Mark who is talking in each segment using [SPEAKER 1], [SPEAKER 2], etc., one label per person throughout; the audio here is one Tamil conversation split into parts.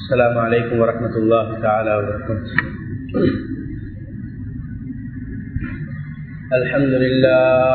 [SPEAKER 1] السلام عليكم ورحمة الله تعالى وبركاته الحمد لله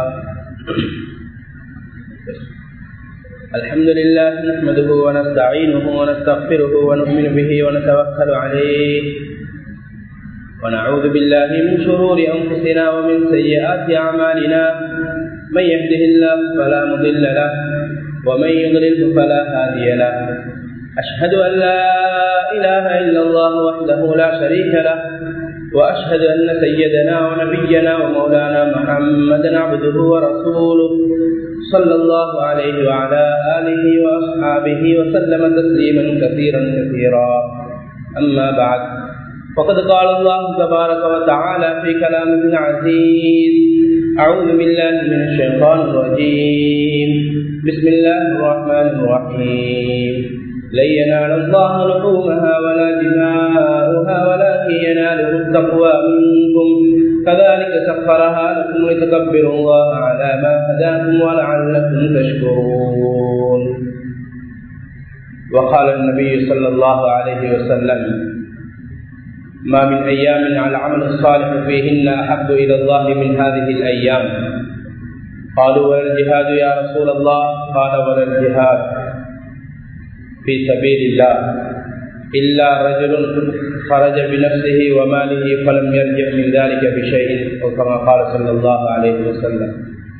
[SPEAKER 1] الحمد لله نحمده ونستعينه ونستغفره ونؤمن به ونتوكل عليه ونعوذ بالله من شرور أنفسنا ومن سيئات أعمالنا من يهده الله فلا مضل له ومن يضلله فلا هادي له أشهد أن لا إله إلا الله وحده لا شريك له وأشهد أن سيدنا ونبينا ومولانا محمدا عبده ورسوله صلى الله عليه وعلى آله وأصحابه وسلم تسليما كثيرا كثيرا أما بعد فقد قال الله تبارك وتعالى في كلامه العزيز أعوذ بالله من الشيطان الرجيم بسم الله الرحمن الرحيم لن ينال الله لحومها ولا دماؤها ولكن يناله التقوى منكم كذلك سخرها لكم لتكبروا الله على ما هداكم ولعلكم تشكرون وقال النبي صلى الله عليه وسلم ما من أيام على العمل الصالح فيهن أحب إلى الله من هذه الأيام قالوا ولا الجهاد يا رسول الله قال ولا الجهاد في سبيل الله إلا رجل خرج بنفسه وماله فلم يرجع من ذلك بشيء أو كما قال صلى الله عليه وسلم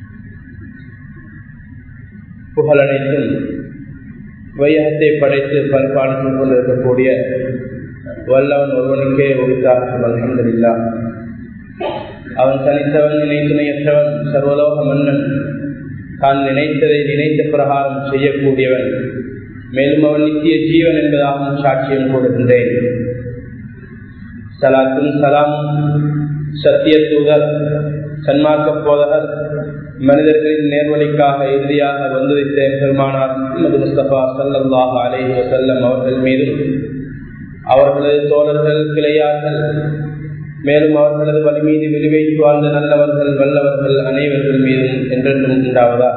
[SPEAKER 1] புகழனைத்தும் வையகத்தை படைத்து பரிபாலித்துக் கொண்டிருக்கக்கூடிய வல்லவன் ஒருவனுக்கே உரித்தார்கள் அலமதுல்லா அவன் தனித்தவன் நினைத்துணையற்றவன் சர்வலோக மன்னன் தான் நினைத்ததை நினைத்த பிரகாரம் செய்யக்கூடியவன் மேலும் அவன் நித்திய ஜீவன் என்பதாகவும் சாட்சியம் கொடுக்கின்றேன் சலாத்தும் சலாமும் சத்திய தூதர் சன்மார்க்க போதகர் மனிதர்களின் நேர்வழிக்காக இறுதியாக வந்துவித்த பெருமானார் முகமது முஸ்தபா சல்லாஹ் அலேஹி வசல்லம் அவர்கள் மீதும் அவர்களது தோழர்கள் கிளையார்கள் மேலும் அவர்களது வழி மீது விரிவைத்து வாழ்ந்த நல்லவர்கள் வல்லவர்கள் அனைவர்கள் மீதும் என்றென்றும் உண்டாவதா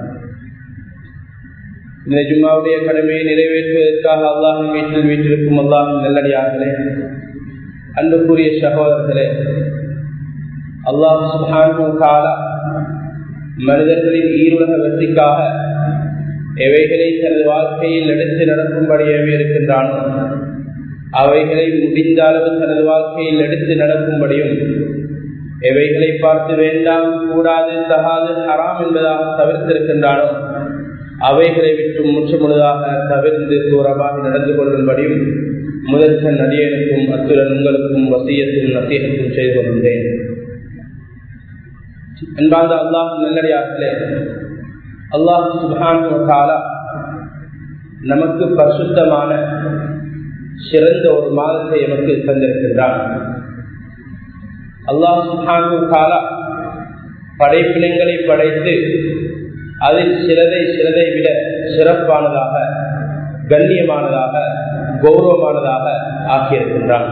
[SPEAKER 1] இந்த ஜும்மாவுடைய கடமையை நிறைவேற்றுவதற்காக அல்லாஹின் வீட்டில் வீட்டிற்கும் அல்லாஹின் நல்லடியார்களே அன்புக்குரிய சகோதரர்களே அல்லாஹ் சுபானு காலா மனிதர்களின் ஈருலக வெற்றிக்காக எவைகளை தனது வாழ்க்கையில் எடுத்து நடக்கும்படியவே இருக்கின்றானோ அவைகளை முடிந்த அளவு தனது வாழ்க்கையில் எடுத்து நடக்கும்படியும் எவைகளை பார்த்து வேண்டாம் கூடாது தகாது ஹராம் என்பதாக தவிர்த்திருக்கின்றானோ அவைகளை விட்டு முற்று முழுதாக தவிர்த்து தூரமாக நடந்து கொள்ளும்படியும் முதற்கண் அடியனுக்கும் அத்துடன் உங்களுக்கும் வசியத்தும் நசீகத்தும் செய்து கொள்கின்றேன் அன்பார்ந்த அல்லாஹ் நல்லடியார்களே அல்லாஹ் சுபான் நமக்கு பரிசுத்தமான சிறந்த ஒரு மாதத்தை எமக்கு தந்திருக்கின்றான் அல்லாஹ் சுபானு காலா படைப்பினங்களை படைத்து அதில் சிலதை சிலதை விட சிறப்பானதாக கண்ணியமானதாக கௌரவமானதாக ஆக்கியிருக்கின்றான்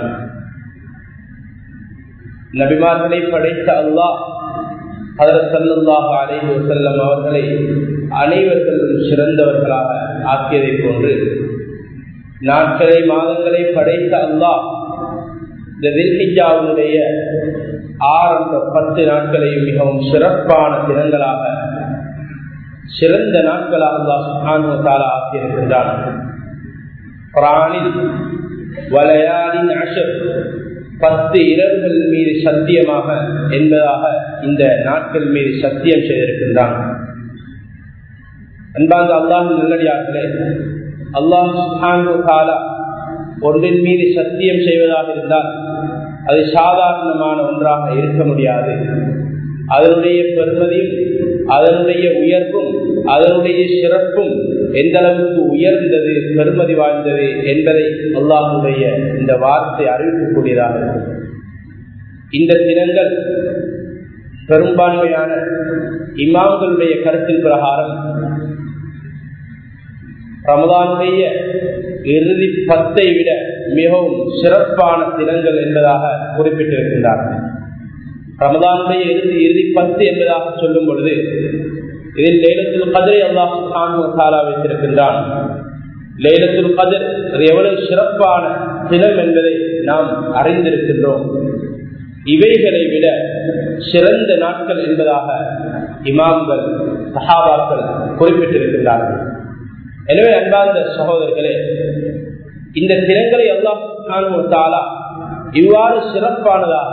[SPEAKER 1] நபிமார்களை படைத்த அல்லாஹ் அதற்கு சல்லாஹ் அலைஹி வசல்லம் அவர்களை அனைவர்களும் சிறந்தவர்களாக ஆக்கியதை போன்று நாட்களை மாதங்களை படைத்த அல்லாஹ் இந்த தில்ஹிஜாவுடைய ஆரம்ப பத்து நாட்களையும் மிகவும் சிறப்பான தினங்களாக சிறந்த நாட்களாக அல்லாஹ் சுஹானுவத்தால ஆக்கியிருக்கின்றான் குரானில் வளையாளின் அஷர் பத்து இரவுகள் மீது சத்தியமாக என்பதாக இந்த நாட்கள் மீது சத்தியம் செய்திருக்கின்றான் அன்பாங்க அல்லாஹ் நல்லடியார்களே அல்லாஹ் ஒன்றின் மீது சத்தியம் செய்வதாக இருந்தால் அது சாதாரணமான ஒன்றாக இருக்க முடியாது அதனுடைய பெருமதியும் அதனுடைய உயர்வும் அதனுடைய சிறப்பும் எந்த அளவுக்கு உயர்ந்தது பெருமதி வாழ்ந்தது என்பதை அல்லாஹுடைய இந்த வார்த்தை அறிவிக்கக்கூடியதாக இருக்கும் இந்த தினங்கள் பெரும்பான்மையான இமாம்களுடைய கருத்தின் பிரகாரம் ரமதானுடைய இறுதி பத்தை விட மிகவும் சிறப்பான தினங்கள் என்பதாக குறிப்பிட்டிருக்கின்றார்கள் ரமதானுடைய இறுதி இறுதி பத்து என்பதாக சொல்லும் பொழுது இதில் லேலத்தில் கதிரை அல்லாஹ் வைத்திருக்கின்றான் லேலத்துல் கதிர் அது எவ்வளவு சிறப்பான தினம் என்பதை நாம் அறிந்திருக்கின்றோம் இவைகளை விட சிறந்த நாட்கள் என்பதாக இமாம்கள் சஹாபாக்கள் குறிப்பிட்டிருக்கின்றார்கள் எனவே அன்பார்ந்த சகோதரர்களே இந்த தினங்களை எல்லாம் இவ்வாறு சிறப்பானதாக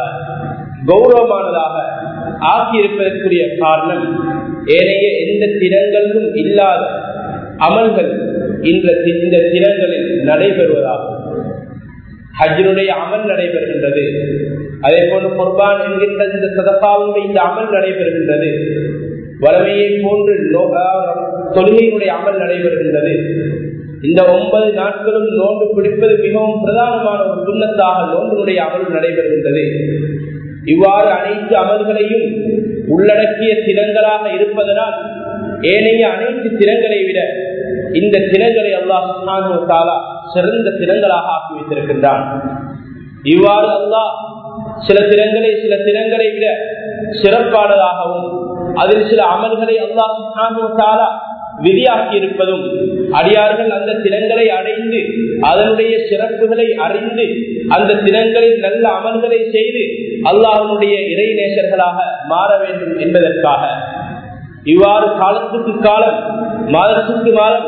[SPEAKER 1] கௌரவமானதாக ஆக்கியிருப்பதற்குரிய காரணம் ஏனைய எந்த தினங்களிலும் இல்லாத அமல்கள் இந்த இந்த தினங்களில் நடைபெறுவதாகும் ஹஜ்ஜினுடைய அமல் நடைபெறுகின்றது அதே போன்று குர்பான் என்கின்ற இந்த சதப்பாவுடைய இந்த அமல் நடைபெறுகின்றது வளமையை போன்று தொழுகையினுடைய அமல் நடைபெறுகின்றது இந்த ஒன்பது நாட்களும் நோன்பு பிடிப்பது மிகவும் பிரதானமான ஒரு சுண்ணத்தாக நோன்பினுடைய அமல் நடைபெறுகின்றது இவ்வாறு அனைத்து அமல்களையும் உள்ளடக்கிய தினங்களாக இருப்பதனால் ஏனைய அனைத்து தினங்களை விட இந்த தினங்களை அல்லாஹ் சிறந்த தினங்களாக ஆக்கி வைத்திருக்கின்றான் இவ்வாறு அல்லாஹ் சில தினங்களை சில தினங்களை விட சிறப்பானதாகவும் அதில் சில அமல்களை அல்லாஹ் விதியாக்கி இருப்பதும் அடியார்கள் அந்த தினங்களை அடைந்து அதனுடைய சிறப்புகளை அறிந்து அந்த தினங்களில் நல்ல அமல்களை செய்து அல்லாஹனுடைய இறை நேசர்களாக மாற வேண்டும் என்பதற்காக இவ்வாறு காலத்துக்கு காலம் மாதத்துக்கு மாதம்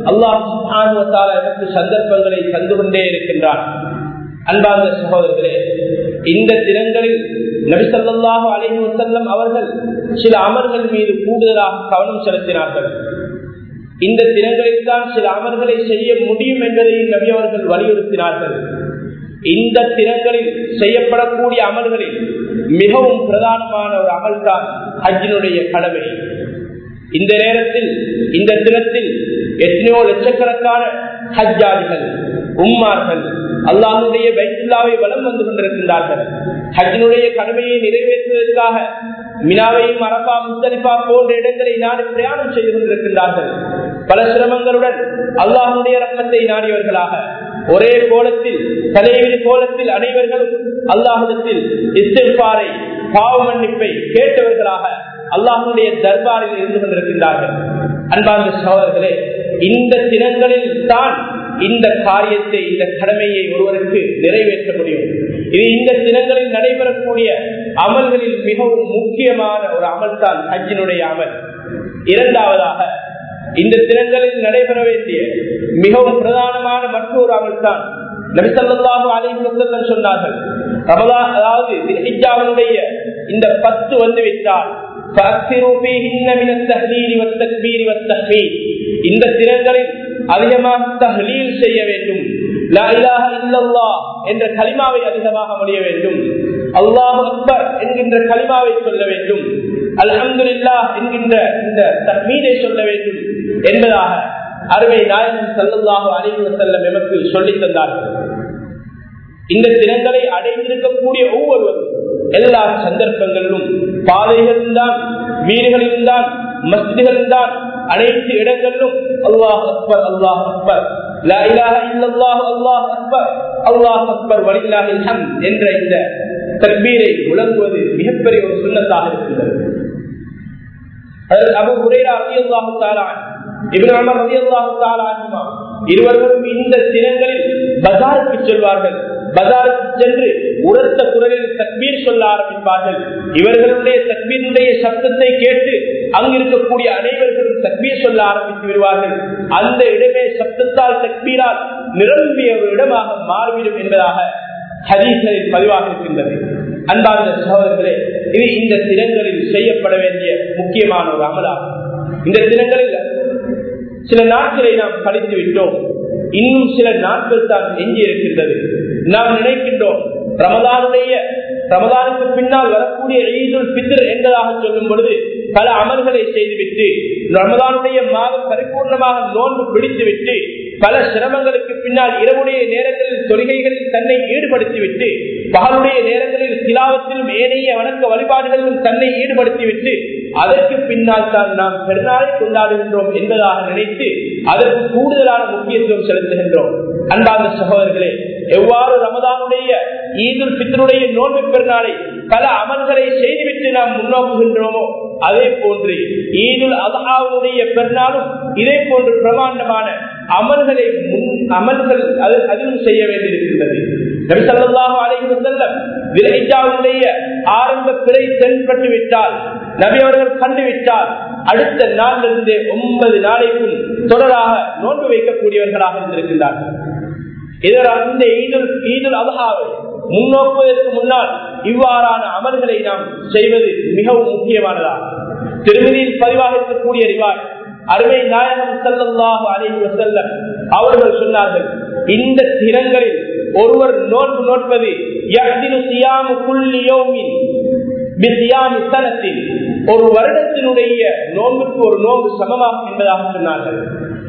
[SPEAKER 1] அல்லாஹ் எனக்கு சந்தர்ப்பங்களை தந்து கொண்டே இருக்கின்றான் அன்பார்ந்த சகோதரர்களே இந்த தினங்களில் நபிசல்லாஹு அலைஹி வசல்லம் அவர்கள் சில அமல்கள் மீது கூடுதலாக கவனம் செலுத்தினார்கள் இந்த தினங்களில் தான் சில அமல்களை செய்ய முடியும் என்பதை நபி அவர்கள் வலியுறுத்தினார்கள் இந்த தினங்களில் செய்யப்படக்கூடிய அமல்களில் மிகவும் பிரதானமான ஒரு அமல் தான் ஹஜ்ஜினுடைய கடமை இந்த நேரத்தில் இந்த தினத்தில் எத்தனையோ லட்சக்கணக்கான ஹஜ்ஜாதிகள் உம்மார்கள் அல்லாஹனுடைய பைத்துல்லாவை வலம் வந்து கொண்டிருக்கின்றார்கள் ஹஜ்ஜினுடைய கடமையை நிறைவேற்றுவதற்காக மினாவையும் அரபா முத்தலிபா போன்ற இடங்களை நாடி பிரயாணம் செய்து கொண்டிருக்கின்றார்கள் பல சிரமங்களுடன் அல்லாஹனுடைய ரத்தத்தை நாடியவர்களாக ஒரே கோலத்தில் தலைவிரி கோலத்தில் அனைவர்களும் அல்லாஹிடத்தில் இஸ்திஃபாரை பாவ மன்னிப்பை கேட்டவர்களாக அல்லாஹனுடைய தர்பாரில் இருந்து கொண்டிருக்கின்றார்கள் அன்பார்ந்த சகோதரர்களே இந்த தினங்களில் தான் இந்த காரியத்தை இந்த கடமையை ஒருவருக்கு நிறைவேற்ற முடியும் இது இந்த தினங்களில் நடைபெறக்கூடிய அமல்களில் மிகவும் முக்கியமான ஒரு அமல் தான் ஹஜ்ஜினுடைய அமல் இரண்டாவதாக இந்த தினங்களில் நடைபெற வேண்டிய மிகவும் பிரதானமான மற்றொரு அமல் தான் நபிசல்லாஹு அலைவசல்லம் சொன்னார்கள் ரமலா அதாவது ஹிஜாவினுடைய இந்த பத்து வந்து விட்டால் இந்த தினங்களில் அதிகமாக தஹ்லீல் செய்ய வேண்டும் என்ற கலிமாவை அதிகமாக முடிய வேண்டும் அல்லாஹ் அக்பர் என்கின்ற கலிமாவை சொல்ல வேண்டும் அல்ஹம்துல்லா என்கின்ற இந்த தஹ்மீதை சொல்ல வேண்டும் என்பதாக அருமை நாயகம் சல்லாஹு அலைவு செல்லம் எமக்கு சொல்லித் தந்தார்கள் இந்த தினங்களை அடைந்திருக்கக்கூடிய ஒவ்வொருவரும் எல்லா சந்தர்ப்பங்களிலும் பாதைகளிலும் தான் வீடுகளிலும் தான் மஸ்திகளிலும் தான் அனைத்து இடங்களிலும் அல்லாஹ் அக்பர் அல்லாஹ் அக்பர் என்ற இந்த தக்பீரை முழங்குவது மிகப்பெரிய ஒரு சுண்ணத்தாக இருக்கின்றது அபு ஹுரேரா ரலியல்லாஹு தஆலா இப்னு உமர் ரலியல்லாஹு தஆலா இருவர்களும் இந்த தினங்களில் பஜாருக்கு செல்வார்கள் பஜாருக்கு சென்று உரத்த குரலில் தக்பீர் சொல்ல ஆரம்பிப்பார்கள் இவர்களுடைய தக்பீருடைய சப்தத்தை கேட்டு அங்கிருக்கக்கூடிய அனைவர்களும் தக்பீர் சொல்ல ஆரம்பித்து விடுவார்கள் அந்த இடமே சப்தத்தால் தக்பீரால் நிரம்பிய ஒரு இடமாக மாறிவிடும் என்பதாக ஹதீசரில் பதிவாக இருக்கின்றது அன்பார்ந்த சகோதரர்களே இது இந்த தினங்களில் செய்யப்பட வேண்டிய முக்கியமான ஒரு அமலாகும் இந்த தினங்களில் சில நாட்களை நாம் கழித்து விட்டோம் இன்னும் சில நாட்கள் தான் எஞ்சி இருக்கின்றது நாம் நினைக்கின்றோம் ரமதானுடைய ரமதானுக்கு பின்னால் வரக்கூடிய ஈதுல் பித்தர் என்பதாக சொல்லும் பொழுது பல அமல்களை செய்துவிட்டு ரமதானுடைய மாதம் பரிபூர்ணமாக நோன்பு பிடித்துவிட்டு பல சிரமங்களுக்கு பின்னால் இரவுடைய நேரங்களில் தொழுகைகளில் தன்னை ஈடுபடுத்திவிட்டு பகலுடைய நேரங்களில் சிலாவத்திலும் ஏனைய வணக்க வழிபாடுகளிலும் தன்னை ஈடுபடுத்திவிட்டு அதற்கு பின்னால் தான் நாம் பெருநாளை கொண்டாடுகின்றோம் என்பதாக நினைத்து அதற்கு கூடுதலான முக்கியத்துவம் செலுத்துகின்றோம் அன்பார்ந்த சகோதரர்களே எவ்வாறு ரமதானுடைய ஈதுல் பித்தருடைய நோன்பு பெருநாளை பல அமல்களை செய்துவிட்டு நாம் முன்னோக்குகின்றோமோ அதே போன்று ஈதுல் அதாவுடைய பெருநாளும் இதே போன்று பிரமாண்டமான அமல்களை முன் அமல்கள் அதிலும் செய்ய வேண்டியிருக்கின்றது நபிசல்லாஹு அலைஹி வஸல்லம் விலைஜாவுடைய ஆரம்ப பிறை தென்பட்டு விட்டால் நபி அவர்கள் கண்டுவிட்டால் அடுத்த நாளிலிருந்து ஒன்பது நாளைக்கும் தொடராக நோன்பு வைக்கக்கூடியவர்களாக இருந்திருக்கின்றார்கள் இதர் அந்த ஈதுல் ஈதுல் அபஹாவை முன்னோக்குவதற்கு முன்னால் இவ்வாறான அமல்களை நாம் செய்வது மிகவும் முக்கியமானதாகும் திருமதியில் பதிவாக இருக்கக்கூடிய ரிவாய் அருமை நாயகம் செல்லல்லாக அலைஹி வசல்லம் அவர்கள் சொன்னார்கள் இந்த தினங்களில் ஒருவர் நோன்பு நோட்பது ஒரு வருடத்தினுடைய நோன்புக்கு ஒரு நோன்பு சமமாகும் என்பதாக சொன்னார்கள்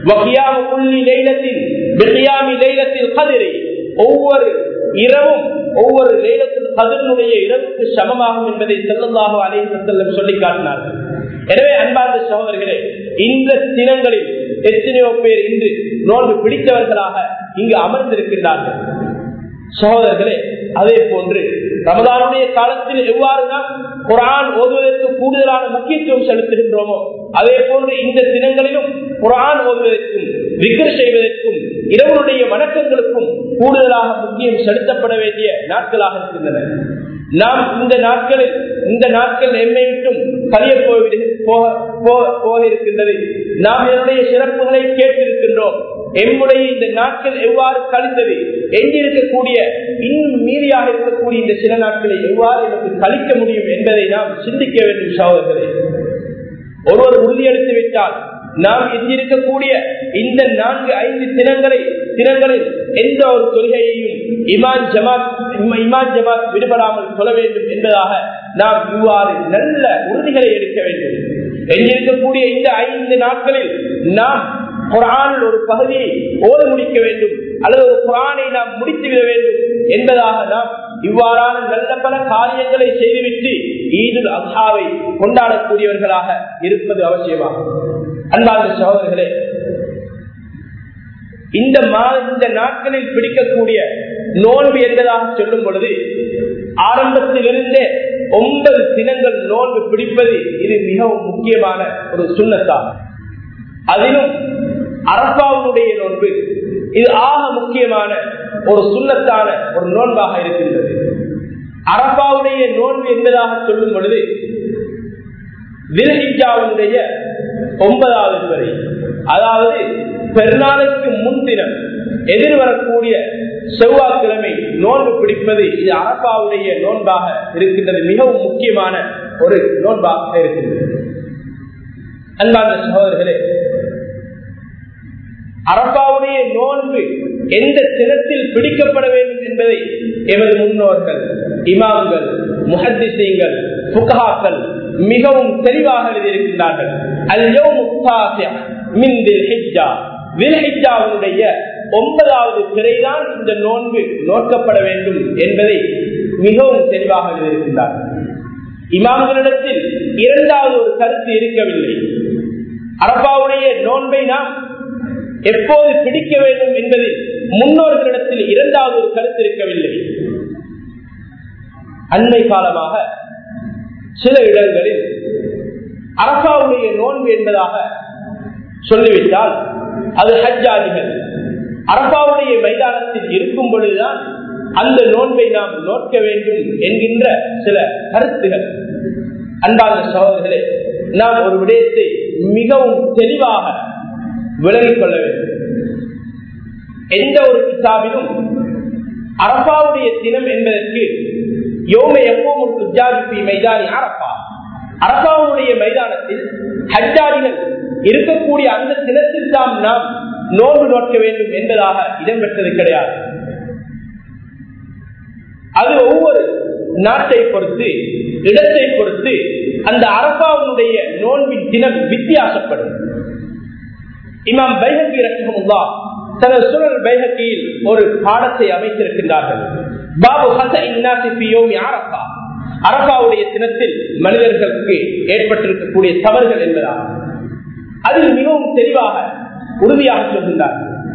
[SPEAKER 1] ஒவ்வொரு இரவும் ஒவ்வொரு லைலத்தில் கதிரனுடைய இரவுக்கு சமமாகும் என்பதை செல்லந்தாக அலைந்து செல்லம் சொல்லி காட்டினார்கள் எனவே அன்பார்ந்த சகோதரர்களே இந்த தினங்களில் எத்தனையோ பேர் இன்று நோன்பு பிடித்தவர்களாக இங்கு அமர்ந்திருக்கின்றார்கள் சகோதரர்களே அதே போன்று ரமதானுடைய காலத்தில் எவ்வாறு நாம் குரான் ஓதுவதற்கு கூடுதலான முக்கியத்துவம் செலுத்துகின்றோமோ அதே போன்று இந்த தினங்களிலும் குரான் ஓதுவதற்கும் விக்கர் செய்வதற்கும் இரவனுடைய வணக்கங்களுக்கும் கூடுதலாக முக்கியம் செலுத்தப்பட வேண்டிய நாட்களாக இருக்கின்றன நாம் இந்த நாட்களில் இந்த நாட்கள் எம்மை விட்டும் கலிய போக இருக்கின்றது நாம் இதனுடைய சிறப்புகளை கேட்டிருக்கின்றோம் எம்முடைய இந்த நாட்கள் எவ்வாறு கழித்தது எங்கிருக்கக்கூடிய இன்னும் மீதியாக இருக்கக்கூடிய இந்த சில நாட்களை எவ்வாறு எனக்கு கழிக்க முடியும் என்பதை நாம் சிந்திக்க வேண்டும் சகோதரர்களே ஒருவர் உறுதியெடுத்து விட்டால் நாம் எஞ்சிருக்கக்கூடிய இந்த நான்கு ஐந்து தினங்களை தினங்களில் எந்த ஒரு தொழுகையையும் இமான் ஜமாத் இமான் ஜமாத் விடுபடாமல் சொல்ல வேண்டும் என்பதாக நாம் இவ்வாறு நல்ல உறுதிகளை எடுக்க வேண்டும் எஞ்சிருக்கக்கூடிய இந்த ஐந்து நாட்களில் நாம் குரானில் ஒரு பகுதியை ஓத முடிக்க வேண்டும் அல்லது ஒரு குரானை நாம் முடித்துவிட வேண்டும் என்பதாக நாம் இவ்வாறான நல்ல பல காரியங்களை செய்துவிட்டு ஈதுல் அசாவை கொண்டாடக்கூடியவர்களாக இருப்பது அவசியமாகும் அன்பார்ந்த சகோதரர்களே இந்த இந்த நாட்களில் பிடிக்கக்கூடிய நோன்பு என்பதாக சொல்லும் பொழுது ஆரம்பத்திலிருந்தே ஒன்பது தினங்கள் நோன்பு பிடிப்பது இது மிகவும் முக்கியமான ஒரு சுண்ணத்தாகும் அதிலும் அரப்பாவுடைய நோன்பு இது ஆக முக்கியமான ஒரு சுண்ணத்தான ஒரு நோன்பாக இருக்கின்றது அரப்பாவுடைய நோன்பு என்பதாக சொல்லும் பொழுது வில்ஹிஜாவுடைய ஒன்பதாவது வரை அதாவது பெருநாளைக்கு முன்தினம் எதிர்வரக்கூடிய செவ்வாய்க்கிழமை நோன்பு பிடிப்பது இது அரப்பாவுடைய நோன்பாக இருக்கின்றது மிகவும் முக்கியமான ஒரு நோன்பாக இருக்கின்றது அன்பான சகோதரர்களே அரப்பாவுடைய நோன்பு எந்த தினத்தில் பிடிக்கப்பட வேண்டும் என்பதை எமது முன்னோர்கள் இமாம்கள் முஹத்திசீங்கள் புகாக்கள் மிகவும் தெளிவாக எழுதியிருக்கின்றார்கள் வில்ஹிஜாவுடைய ஒன்பதாவது பிறைதான் இந்த நோன்பு நோக்கப்பட வேண்டும் என்பதை மிகவும் தெளிவாக எழுதியிருக்கின்றார்கள் இமாம்களிடத்தில் இரண்டாவது ஒரு கருத்து இருக்கவில்லை அரபாவுடைய நோன்பை நாம் எப்போது பிடிக்க வேண்டும் என்பதில் முன்னோர்களிடத்தில் இரண்டாவது ஒரு கருத்து இருக்கவில்லை அண்மை காலமாக சில இடங்களில் அரசாவுடைய நோன்பு என்பதாக சொல்லிவிட்டால் அது ஹஜ்ஜாதிகள் அரபாவுடைய மைதானத்தில் இருக்கும் பொழுதுதான் அந்த நோன்பை நாம் நோக்க வேண்டும் என்கின்ற சில கருத்துகள் அன்பான சகோதரர்களே நாம் ஒரு விடயத்தை மிகவும் தெளிவாக விலகிக் கொள்ள வேண்டும் எந்த ஒரு கிதாபிலும் அரபாவுடைய தினம் என்பதற்கு யோமை எப்பவும் குஜாபி மைதானி அரப்பா அரபாவுடைய மைதானத்தில் ஹஜ்ஜாரிகள் இருக்கக்கூடிய அந்த தினத்தில் தான் நாம் நோன்பு நோக்க வேண்டும் என்பதாக இடம்பெற்றது கிடையாது அது ஒவ்வொரு நாட்டை பொறுத்து இடத்தை பொறுத்து அந்த அரபாவுடைய நோன்பின் தினம் வித்தியாசப்படும் இமாம் பைஹக்கி ரஹமுல்லா தனது சுழல் பைஹக்கியில் ஒரு பாடத்தை அமைத்திருக்கின்றார்கள் பாபு ஹசன் அரபா அரபாவுடைய தினத்தில் மனிதர்களுக்கு ஏற்பட்டிருக்கக்கூடிய தவறுகள் என்பதாகும் அதில் மிகவும் தெளிவாக உறுதியாக சொல்கின்றார்கள்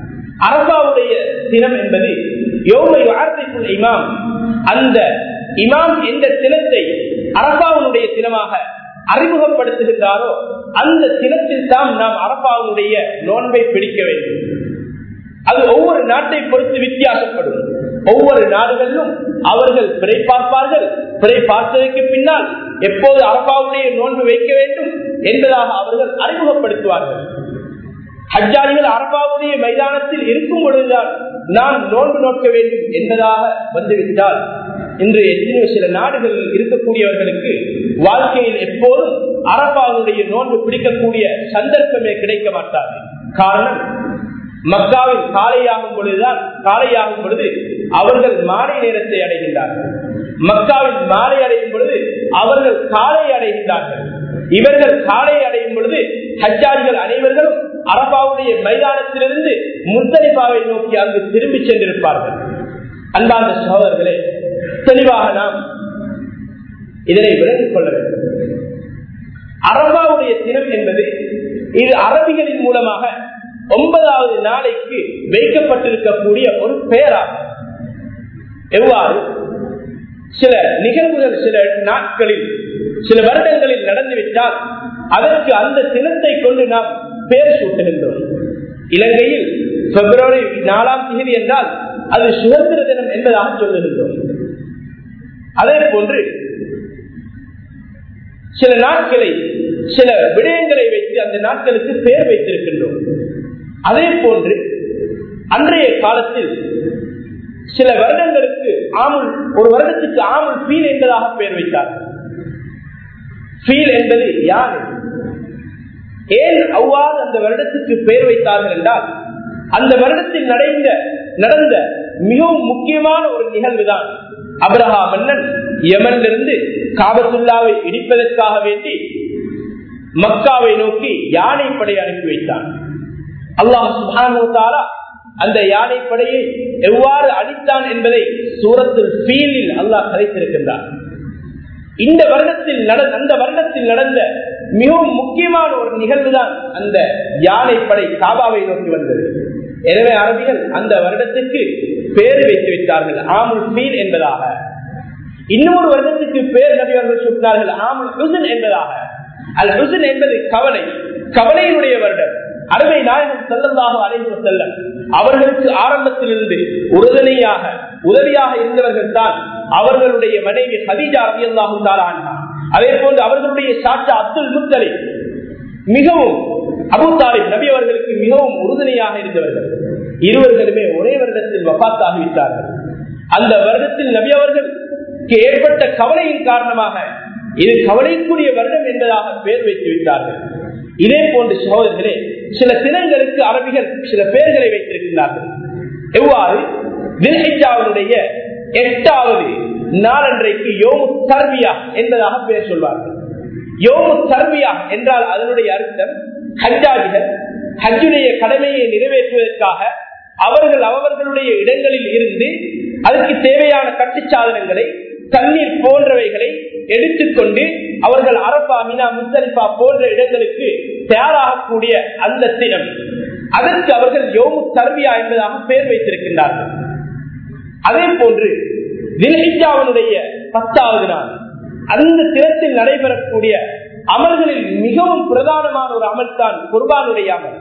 [SPEAKER 1] அரபாவுடைய தினம் என்பது யோமை வார்த்தைக்குள் இமாம் அந்த இமாம் எந்த தினத்தை அரபாவுடைய தினமாக அறிமுகப்படுத்துகின்றாரோ அந்த தினத்தில் தான் நாம் அரபாவுடைய நோன்பை பிடிக்க வேண்டும் அது ஒவ்வொரு நாட்டை பொறுத்து வித்தியாசப்படும் ஒவ்வொரு நாடுகளிலும் அவர்கள் பிறை பார்ப்பார்கள் பிறை பார்த்ததற்கு பின்னால் எப்போது அரபாவுடைய நோன்பு வைக்க வேண்டும் என்பதாக அவர்கள் அறிமுகப்படுத்துவார்கள் ஹஜ்ஜாரிகள் அரபாவுடைய மைதானத்தில் இருக்கும் பொழுதுதான் நாம் நோன்பு நோக்க வேண்டும் என்பதாக வந்துவிட்டால் இன்று எத்தனையோ சில நாடுகளில் இருக்கக்கூடியவர்களுக்கு வாழ்க்கையில் எப்போதும் அரபாவுடைய நோன்பு பிடிக்கக்கூடிய சந்தர்ப்பமே கிடைக்க மாட்டாது காரணம் மக்காவில் காலையாகும் பொழுதுதான் காலையாகும் பொழுது அவர்கள் மாலை நேரத்தை அடைகின்றார்கள் மக்காவில் மாலை அடையும் பொழுது அவர்கள் காலை அடைகின்றார்கள் இவர்கள் காலை அடையும் பொழுது ஹஜ்ஜாரிகள் அனைவர்களும் அரபாவுடைய மைதானத்திலிருந்து முத்தலிபாவை நோக்கி அங்கு திரும்பி சென்றிருப்பார்கள் அன்பார்ந்த சகோதரர்களே தெளிவாக நாம் இதனை விளங்கிக் கொள்ள வேண்டும் அரபாவுடைய தினம் என்பது இது அரபிகளின் மூலமாக ஒன்பதாவது நாளைக்கு வைக்கப்பட்டிருக்கக்கூடிய ஒரு பெயராகும் எவ்வாறு சில நிகழ்வுகள் சில நாட்களில் சில வருடங்களில் நடந்துவிட்டால் அதற்கு அந்த தினத்தை கொண்டு நாம் பெயர் சூட்டுகின்றோம் இலங்கையில் பிப்ரவரி நாலாம் தேதி என்றால் அது சுதந்திர தினம் என்பதாக சொல்லுகின்றோம் அதே போன்று சில நாட்களை சில விடயங்களை வைத்து அந்த நாட்களுக்கு பெயர் வைத்திருக்கின்றோம் அதே போன்று அன்றைய காலத்தில் சில வருடங்களுக்கு ஆமுல் ஒரு வருடத்துக்கு ஆமுல் ஃபீல் என்பதாக பெயர் வைத்தார்கள் ஃபீல் என்பது யார் ஏன் அவ்வாறு அந்த வருடத்துக்கு பெயர் வைத்தார்கள் என்றால் அந்த வருடத்தில் நடந்த நடந்த மிகவும் முக்கியமான ஒரு நிகழ்வுதான் அப்ரஹா மன்னன் யமனிலிருந்து காபத்துல்லாவை இடிப்பதற்காக வேண்டி மக்காவை நோக்கி யானை படை அனுப்பி வைத்தான் அல்லாஹ் சுபானுத்தாரா அந்த யானை படையை எவ்வாறு அடித்தான் என்பதை சூரத்தில் ஃபீலில் அல்லாஹ் கதைத்திருக்கின்றார் இந்த வருடத்தில் நடந்த அந்த வருடத்தில் நடந்த மிகவும் முக்கியமான ஒரு நிகழ்வுதான் அந்த யானை படை காபாவை நோக்கி வந்தது எனவே அரபிகள் அந்த வருடத்துக்கு பேர் வைத்து விட்டார்கள் ஆமுல் ஃபீல் என்பதாக இன்னொரு வருடத்துக்கு பேர் நபியவர்கள் சொன்னார்கள் ஆமுல் ஹுசன் என்பதாக அல் ஹுசன் என்பது கவலை கவலையினுடைய வருடம் அருமை நாயகம் செல்லந்தாக அழைத்து செல்லம் அவர்களுக்கு ஆரம்பத்திலிருந்து உறுதுணையாக உதவியாக இருந்தவர்கள் தான் அவர்களுடைய மனைவி ஹதீஜா ரவியல்லாஹும் தாரானா அதே போன்று அவர்களுடைய சாட்சா அப்துல் முத்தலி மிகவும் அபு தாலிப் நபி அவர்களுக்கு மிகவும் உறுதுணையாக இருந்தவர்கள் இருவர்களுமே ஒரே வருடத்தில் வபாத்தாகிவிட்டார்கள் அந்த வருடத்தில் நபி அவர்களுக்கு ஏற்பட்ட கவலையின் காரணமாக இது கவலைக்குரிய வருடம் என்பதாக பெயர் வைத்து விட்டார்கள் இதே போன்ற சகோதரர்களே சில தினங்களுக்கு அரபிகள் சில பெயர்களை வைத்திருக்கிறார்கள் எவ்வாறு தில்ஹிஜாவுடைய எட்டாவது நாளன்றைக்கு யோமு தர்பியா என்பதாக பெயர் சொல்வார்கள் யோமு தர்பியா என்றால் அதனுடைய அர்த்தம் ஹஜ்ஜாஜிகள் ஹஜ்ஜுடைய கடமையை நிறைவேற்றுவதற்காக அவர்கள் அவர்களுடைய இடங்களில் இருந்து அதற்கு தேவையான கட்டுச்சாதனங்களை தண்ணீர் போன்றவைகளை எடுத்துக்கொண்டு அவர்கள் அரப்பா மினா முத்தலிப்பா போன்ற இடங்களுக்கு தயாராகக்கூடிய அந்த தினம் அதற்கு அவர்கள் யோமு தர்பியா என்பதாக பெயர் வைத்திருக்கின்றார்கள் அதே போன்று தில்ஹிஜாவனுடைய பத்தாவது நாள் அந்த தினத்தில் நடைபெறக்கூடிய அமல்களில் மிகவும் பிரதானமான ஒரு அமல் தான் குர்பானுடைய அமல்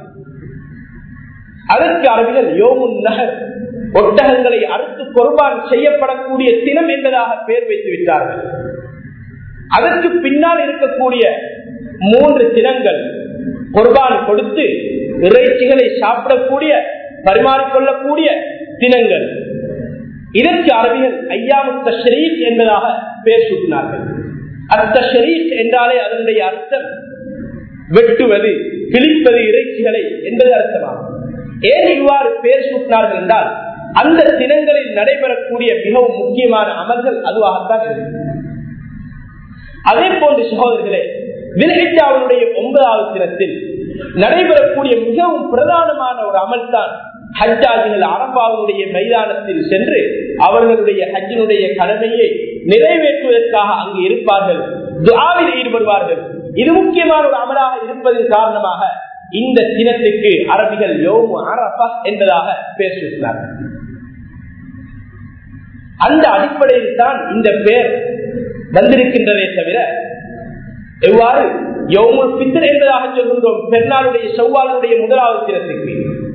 [SPEAKER 1] அதற்கு அரபிகள் யோமுன் நகர் ஒட்டகங்களை அறுத்து குர்பான் செய்யப்படக்கூடிய தினம் என்பதாக பெயர் வைத்து விட்டார்கள் அதற்கு பின்னால் இருக்கக்கூடிய மூன்று தினங்கள் குர்பான் கொடுத்து இறைச்சிகளை சாப்பிடக்கூடிய பரிமாறிக்கொள்ளக்கூடிய தினங்கள் இதற்கு அரபிகள் ஐயாமுத்த ஷரீப் என்பதாக பெயர் சூட்டினார்கள் அந்த ஷரீப் என்றாலே அதனுடைய அர்த்தம் வெட்டுவது கிழிப்பது இறைச்சிகளை என்பது அர்த்தமாகும் ஏன் இவ்வாறு பெயர் சூட்டினார்கள் என்றால் அந்த தினங்களில் நடைபெறக்கூடிய மிகவும் முக்கியமான அமல்கள் அதுவாகத்தான் இருக்கு அதே போன்று சகோதரர்களே விலகிச்சாவனுடைய ஒன்பதாவது தினத்தில் நடைபெறக்கூடிய மிகவும் பிரதானமான ஒரு அமல் தான் ஹஜ்ஜாஜிகள் அரபாவுடைய மைதானத்தில் சென்று அவர்களுடைய ஹஜ்ஜினுடைய கடமையை நிறைவேற்றுவதற்காக அங்கு இருப்பார்கள் துஆவில் ஈடுபடுவார்கள் இது முக்கியமான ஒரு அமலாக இருப்பதன் காரணமாக இந்த தினத்துக்கு அரபிகள் யோமு அரபா என்பதாக பேர் சூட்டினார்கள் அந்த அடிப்படையில் தான் இந்த பேர் வந்திருக்கின்றதே தவிர எவ்வாறு யோமுல் பித்தர் என்பதாக சொல்கின்றோம் பெருநாளுடைய செவ்வாளுடைய முதலாவது தினத்துக்கு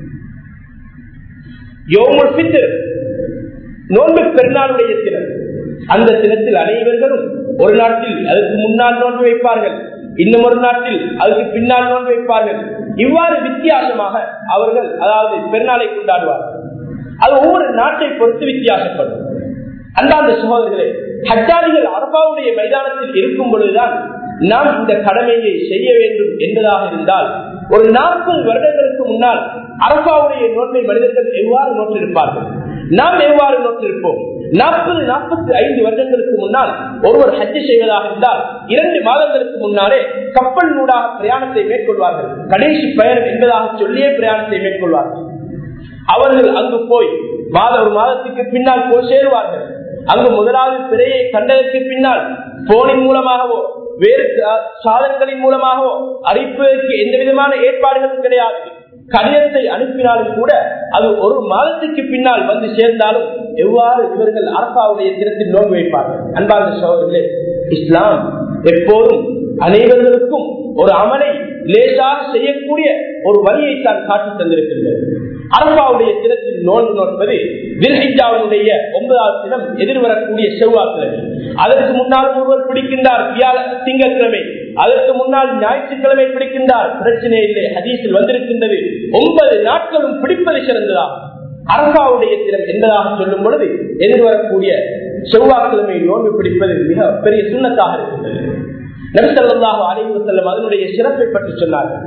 [SPEAKER 1] யோமுல் பித்தர் நோன்பு பெருநாளுடைய தினம் அந்த தினத்தில் அனைவர்களும் ஒரு நாட்டில் அதுக்கு முன்னால் நோன்பு வைப்பார்கள் இன்னும் ஒரு நாட்டில் அதுக்கு பின்னால் நோன்பு வைப்பார்கள் இவ்வாறு வித்தியாசமாக அவர்கள் அதாவது பெருநாளை கொண்டாடுவார்கள் அது ஒவ்வொரு நாட்டை பொறுத்து வித்தியாசப்படும் அந்தாந்த சகோதரர்களே ஹஜ்ஜாரிகள் அரபாவுடைய மைதானத்தில் இருக்கும் பொழுதுதான் நாம் இந்த கடமையை செய்ய வேண்டும் என்பதாக இருந்தால் ஒரு நாற்பது வருடங்களுக்கு முன்னால் அரபாவுடைய நோட்டை மனிதர்கள் எவ்வாறு நோட்டிருப்பார்கள் நாம் எவ்வாறு நோட்டிருப்போம் நாற்பது நாற்பத்தி ஐந்து வருடங்களுக்கு முன்னால் ஒருவர் ஹஜ்ஜு செய்வதாக இருந்தால் இரண்டு மாதங்களுக்கு முன்னாலே கப்பல் நூடாக பிரயாணத்தை மேற்கொள்வார்கள் கடைசி பயணம் என்பதாக சொல்லியே பிரயாணத்தை மேற்கொள்வார்கள் அவர்கள் அங்கு போய் மாத ஒரு மாதத்துக்கு பின்னால் போய் சேருவார்கள் அங்கு முதலாவது பிறையை கண்டதற்கு பின்னால் போனின் மூலமாகவோ வேறு சாதனங்களின் மூலமாகவோ அறிப்பதற்கு எந்த விதமான ஏற்பாடுகளும் கிடையாது கடிதத்தை அனுப்பினாலும் கூட அது ஒரு மாதத்துக்கு பின்னால் வந்து சேர்ந்தாலும் எவ்வாறு இவர்கள் அரசாவுடைய தினத்தில் நோன்பு வைப்பார்கள் அன்பார்ந்த சோதர்களே இஸ்லாம் எப்போதும் அனைவர்களுக்கும் ஒரு அமலை லேசாக செய்யக்கூடிய ஒரு வழியை தான் காட்டி தந்திருக்கின்றது அரபாவுடைய தினத்தில் நோன்பு நோன்பது வில்ஹிஜாவுடைய ஒன்பதாவது தினம் எதிர்வரக்கூடிய செவ்வாய்க்கிழமை அதற்கு முன்னால் ஒருவர் பிடிக்கின்றார் திங்கட்கிழமை அதற்கு முன்னால் ஞாயிற்றுக்கிழமை பிடிக்கின்றார் பிரச்சனை இல்லை ஹதீஸில் வந்திருக்கின்றது ஒன்பது நாட்களும் பிடிப்பது சிறந்ததா அரசாவுடைய தினம் என்பதாக சொல்லும் பொழுது எதிர்வரக்கூடிய செவ்வாய்க்கிழமை நோன்பு பிடிப்பது மிக பெரிய சுண்ணத்தாக இருக்கின்றது நபிசல்லாஹு அலைவு செல்லம் அதனுடைய சிறப்பை பற்றி சொன்னார்கள்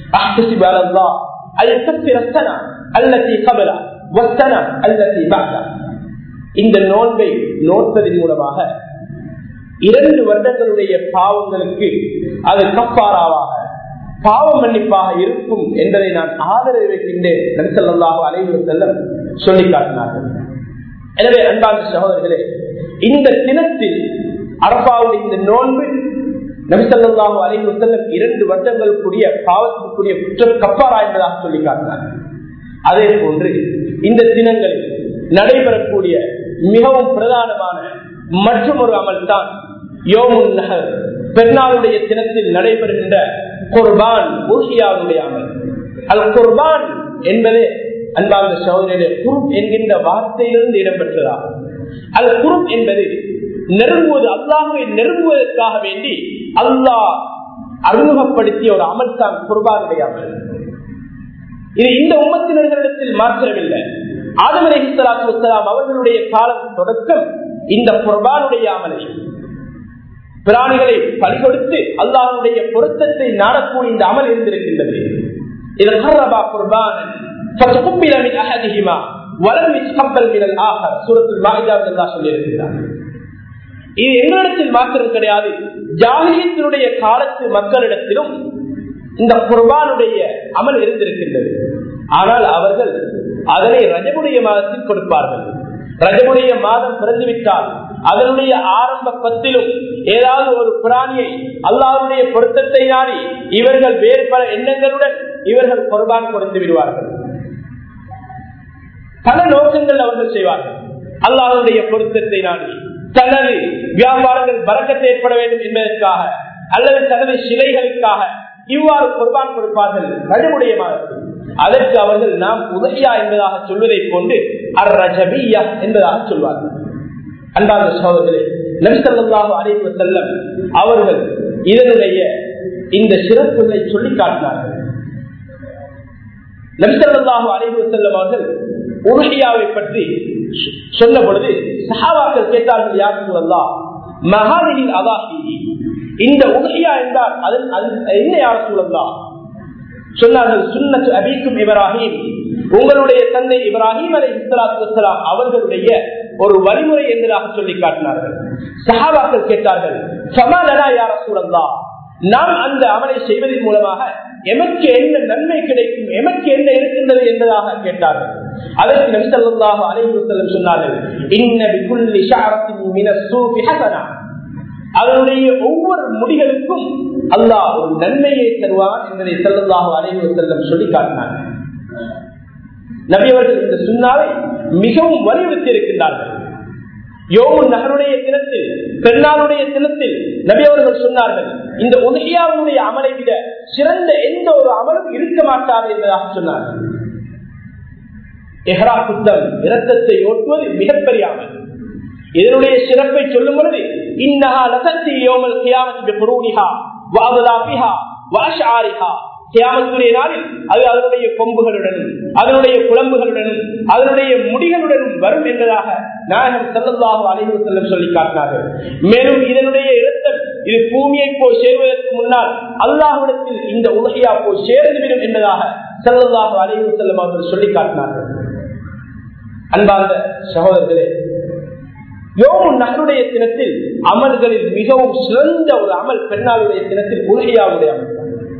[SPEAKER 1] இந்த நோன்பை நோட்பதன் மூலமாக இரண்டு வருடங்களுடைய பாவங்களுக்கு அது கப்பாராவாக பாவ மன்னிப்பாக இருக்கும் என்பதை நான் ஆதரவு வைக்கின்றேன் நபிசல்லாஹு அலைவு செல்லம் சொல்லி காட்டினார்கள் எனவே அன்பான சகோதரர்களே இந்த தினத்தில் அரபாவுடைய இந்த நோன்பு நபிசல்லாஹு அலைவு செல்லம் இரண்டு வருடங்களுக்குரிய பாவத்திற்குரிய குற்றம் கப்பாரா என்பதாக சொல்லி காட்டினார்கள் அதே போன்று இந்த தினங்களில் நடைபெறக்கூடிய மிகவும் பிரதானமான மற்றும் ஒரு அமல் தான் யோமுன் நகர் பெருநாளுடைய தினத்தில் நடைபெறுகின்ற குர்பான் ஊசியாவுடைய அமல் அது குர்பான் என்பது அன்பார்ந்த சகோதரர்களே குருப் என்கின்ற வார்த்தையிலிருந்து இடம்பெற்றதா அது குருப் என்பது நெருங்குவது அல்லாஹுவை நெருங்குவதற்காக வேண்டி அல்லாஹ் அறிமுகப்படுத்திய ஒரு அமல் தான் குர்பானுடைய அமல் இது இந்த உம்மத்தினர்களிடத்தில் மாற்றவில்லை ஆதம் அலி இஸ்லாத்து வலாம் அவர்களுடைய காலம் தொடக்கம் இந்த குர்பானுடைய அமலை பிராணிகளை பலி கொடுத்து அல்லாஹனுடைய பொருத்தத்தை நாடக்கூடிய இந்த அமல் இருந்திருக்கின்றது இது ஹர்ரபா குர்பான் فَتُقُبِّلَ مِنْ أَحَدِهِمَا وَلَمْ يُتَقَبَّلْ مِنَ الْآخَرِ சூரத்துல் மாஇதாவில் அல்லாஹ் சொல்லியிருக்கிறார் இது எங்களிடத்தில் மாத்திரம் கிடையாது ஜாகியத்தினுடைய காலத்து மக்களிடத்திலும் இந்த குர்பானுடைய அமல் இருந்திருக்கின்றது ஆனால் அவர்கள் அதனை ரஜமுடைய மாதத்தில் கொடுப்பார்கள் ரஜமுடைய மாதம் பிறந்துவிட்டால் அதனுடைய ஆரம்ப பத்திலும் ஏதாவது ஒரு பிராணியை அல்லாவுடைய பொருத்தத்தை நாடி இவர்கள் வேறு பல எண்ணங்களுடன் இவர்கள் குர்பான் கொடுத்து விடுவார்கள் பல நோக்கங்கள் அவர்கள் செய்வார்கள் அல்லாவுடைய பொருத்தத்தை நாடி தனது வியாபாரங்கள் பறக்கத்தை ஏற்பட வேண்டும் என்பதற்காக அல்லது தனது சிலைகளுக்காக இவ்வாறு குர்பான் கொடுப்பார்கள் ரஜமுடைய மாதத்தில் அதற்கு அவர்கள் நாம் உதவியா என்பதாக சொல்வதை கொண்டு அர் ரஜபியா என்பதாக சொல்வார்கள் அன்பார்ந்த சகோதரர்களே நபிசல்லாஹு அலைவு செல்லம் அவர்கள் இதனுடைய இந்த சிறப்புகளை சொல்லி காட்டினார்கள் நபிசல்லாஹு அலைவு செல்லம் அவர்கள் உருகியாவை பற்றி சொன்ன பொழுது சஹாவாக்கள் கேட்டார்கள் யார் சொல்லலாம் மகானின் அவாஹி இந்த உதகியா என்றால் அது என்ன யார் சொல்லலாம் சொன்னார்கள் சுன்னத்து அபிக்கும் இப்ராஹிம் உங்களுடைய தந்தை இப்ராஹிம் அலை இஸ்லாத்துலாம் அவர்களுடைய ஒரு வழிமுறை என்பதாக சொல்லி காட்டினார்கள் சஹாபாக்கள் கேட்டார்கள் சமாதனா யார சூழல்லா நாம் அந்த அமலை செய்வதன் மூலமாக எமக்கு என்ன நன்மை கிடைக்கும் எமக்கு என்ன இருக்கின்றது என்பதாக கேட்டார்கள் அதற்கு நபிசல்லாஹு அலைஹி வஸல்லம் சொன்னார்கள் இன்ன பிகுல்லி ஷஅரத்தின் மின ஸூஃபி ஹஸனா அதனுடைய ஒவ்வொரு முடிகளுக்கும் அல்லாஹ் ஒரு நன்மையை தருவான் என்பதை செல்லதாக அனைவரும் செல்லம் சொல்லி காட்டினார் நபி அவர்கள் இந்த சுண்ணாவை மிகவும் வலியுறுத்தி இருக்கின்றார்கள் யோமுன் நகருடைய தினத்தில் பெருநாளுடைய தினத்தில் நபி அவர்கள் சொன்னார்கள் இந்த உதகியாவுடைய அமலை விட சிறந்த எந்த ஒரு அமலும் இருக்க மாட்டாது என்பதாக சொன்னார்கள் எஹரா புத்தம் இரத்தத்தை ஓட்டுவது மிகப்பெரிய அமல் இதனுடைய சிறப்பை சொல்லும் பொழுது இன்னஹா லசத்தி யோமல் கியாமத்து குரூனிஹா வாவலாபிஹா வாஷாரிஹா கியாமத்துடைய நாளில் அது அதனுடைய கொம்புகளுடனும் அதனுடைய குழம்புகளுடனும் அதனுடைய முடிகளுடனும் வரும் என்பதாக நாயகம் செல்லல்லாக அனைவரும் செல்லும் சொல்லி காட்டினார்கள் மேலும் இதனுடைய இரத்தம் இது பூமியை போய் சேருவதற்கு முன்னால் அல்லாஹிடத்தில் இந்த உலகையா போய் சேர்ந்துவிடும் என்பதாக செல்லல்லாக அனைவரும் செல்லும் அவர்கள் சொல்லி காட்டினார்கள் அன்பார்ந்த சகோதரர்களே யோமு நகருடைய தினத்தில் அமல்களில் மிகவும் சிறந்த ஒரு அமல் பெண்ணாளுடைய தினத்தில் உலகையாவுடைய அமல்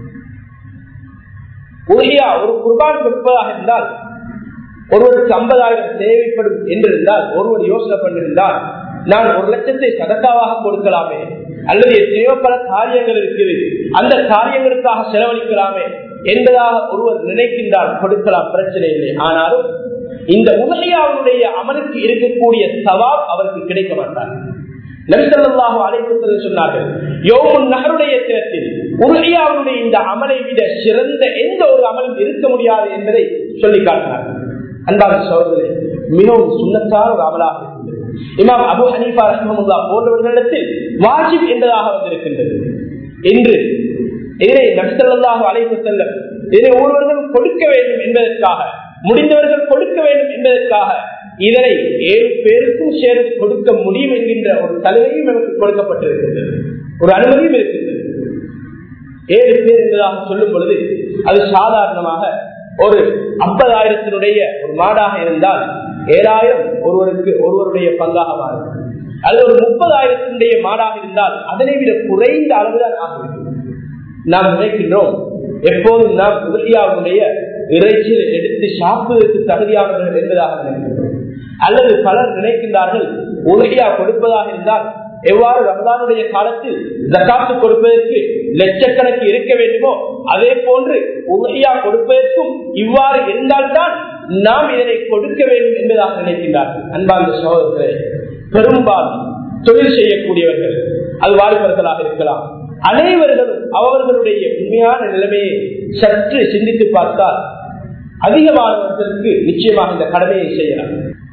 [SPEAKER 1] உலகையா ஒரு குர்பான் கொடுப்பதாக இருந்தால் ஒருவருக்கு ஐம்பதாயிரம் தேவைப்படும் என்றிருந்தால் ஒருவர் யோசனை பண்ணிருந்தால் நான் ஒரு லட்சத்தை சதக்காவாக கொடுக்கலாமே அல்லது எத்தனையோ பல காரியங்கள் இருக்குது அந்த காரியங்களுக்காக செலவழிக்கலாமே என்பதாக ஒருவர் நினைக்கின்றால் கொடுக்கலாம் பிரச்சனை இல்லை ஆனாலும் இந்த உலகையாவுடைய அமலுக்கு இருக்கக்கூடிய சவால் அவருக்கு கிடைக்க மாட்டார் நபிசல்லாஹு அழைப்பு சொன்னார்கள் யோமுன் நகருடைய தினத்தில் உலகையாவுடைய இந்த அமலை விட சிறந்த எந்த ஒரு அமலும் இருக்க முடியாது என்பதை சொல்லி காட்டினார்கள் அன்பான சோதனை மிகவும் சுண்ணத்தான ஒரு அமலாக இருக்கின்றது இமாம் அபு ஹனீஃபா ரஹமுல்லா போன்றவர்களிடத்தில் வாஜிப் என்பதாக வந்திருக்கின்றது என்று இதனை நபிசல்லாஹு அழைப்பு செல்லம் இதனை ஒருவர்கள் கொடுக்க வேண்டும் என்பதற்காக முடிந்தவர்கள் கொடுக்க வேண்டும் என்பதற்காக இதனை ஏழு பேருக்கும் சேர்ந்து கொடுக்க முடியும் என்கின்ற ஒரு சலுகையும் நமக்கு கொடுக்கப்பட்டிருக்கின்றது ஒரு அனுமதியும் இருக்கின்றது ஏழு பேர் என்பதாக சொல்லும் பொழுது அது சாதாரணமாக ஒரு ஐம்பதாயிரத்தினுடைய ஒரு மாடாக இருந்தால் ஏழாயிரம் ஒருவருக்கு ஒருவருடைய பங்காக மாறும் அது ஒரு முப்பதாயிரத்தினுடைய மாடாக இருந்தால் அதனை விட குறைந்த அளவுதான் ஆகும் நாம் நினைக்கின்றோம் எப்போதும் நாம் உதவியாவுடைய இறைச்சியில் எடுத்து சாப்பிடுவதற்கு தகுதியானவர்கள் என்பதாக நினைக்கின்றோம் அல்லது பலர் நினைக்கின்றார்கள் உலகையா கொடுப்பதாக இருந்தால் எவ்வாறு ரமதானுடைய காலத்தில் ஜக்காத்து கொடுப்பதற்கு லட்சக்கணக்கு இருக்க வேண்டுமோ அதே போன்று உலகையா கொடுப்பதற்கும் இவ்வாறு இருந்தால்தான் நாம் இதனை கொடுக்க வேண்டும் என்பதாக நினைக்கின்றார்கள் அன்பார்ந்த சகோதரர்களே பெரும்பாலும் தொழில் செய்யக்கூடியவர்கள் அது வாலிபர்களாக இருக்கலாம் அனைவர்களும் அவர்களுடைய உண்மையான நிலைமையை சற்று சிந்தித்து பார்த்தால் அதிகமானவர்களுக்கு நிச்சயமாக இந்த கடமையை செய்யலாம்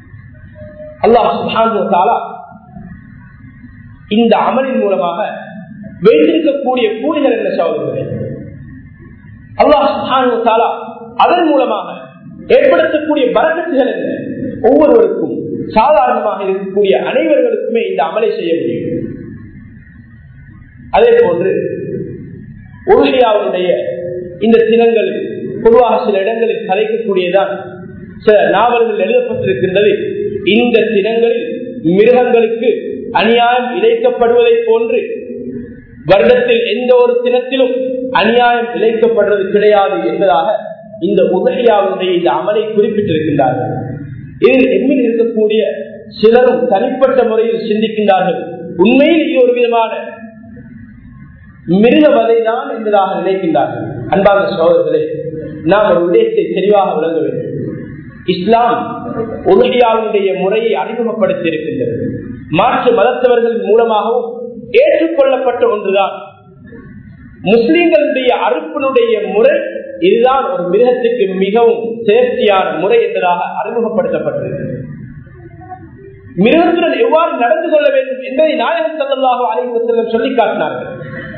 [SPEAKER 1] அல்லாஹ் இந்த அமலின் மூலமாக வைத்திருக்கக்கூடிய கூலிகள் என்ன சகோதரர்களே அல்லாஹ் அதன் மூலமாக ஏற்படுத்தக்கூடிய பரக்கத்துகள் என்ன ஒவ்வொருவருக்கும் சாதாரணமாக இருக்கக்கூடிய அனைவர்களுக்குமே இந்த அமலை செய்ய முடியும் அதே போன்று உருளையாவுடைய இந்த தினங்களில் பொதுவாக சில இடங்களில் கலைக்கக்கூடியதான் சில நாவல்கள் எழுதப்பட்டிருக்கின்றது இந்த தினங்களில் மிருகங்களுக்கு அநியாயம் இழைக்கப்படுவதை போன்று வருடத்தில் எந்த ஒரு தினத்திலும் அநியாயம் இழைக்கப்படுறது கிடையாது என்பதாக இந்த உதவியாவுடைய இந்த அமலை குறிப்பிட்டிருக்கின்றார்கள் இதில் எம்மில் இருக்கக்கூடிய சிலரும் தனிப்பட்ட முறையில் சிந்திக்கின்றார்கள் உண்மையில் இது ஒரு விதமான மிருகவதை தான் என்பதாக நினைக்கின்றார்கள் அன்பான சகோதரர்களே நாம் ஒரு விடயத்தை தெளிவாக விளங்க வேண்டும் இஸ்லாம் உலகியாவுடைய முறையை அறிமுகப்படுத்தி இருக்கின்றது மாற்று மதத்தவர்களின் மூலமாகவும் ஏற்றுக்கொள்ளப்பட்ட ஒன்றுதான் முஸ்லிம்களுடைய அறுப்பினுடைய முறை இதுதான் ஒரு மிருகத்துக்கு மிகவும் சேர்த்தியான முறை என்பதாக அறிமுகப்படுத்தப்பட்டிருக்கிறது மிருகத்துடன் எவ்வாறு நடந்து கொள்ள வேண்டும் என்பதை நாயகம் செல்லல்லாக அனைவரும் சொல்லி காட்டினார்கள்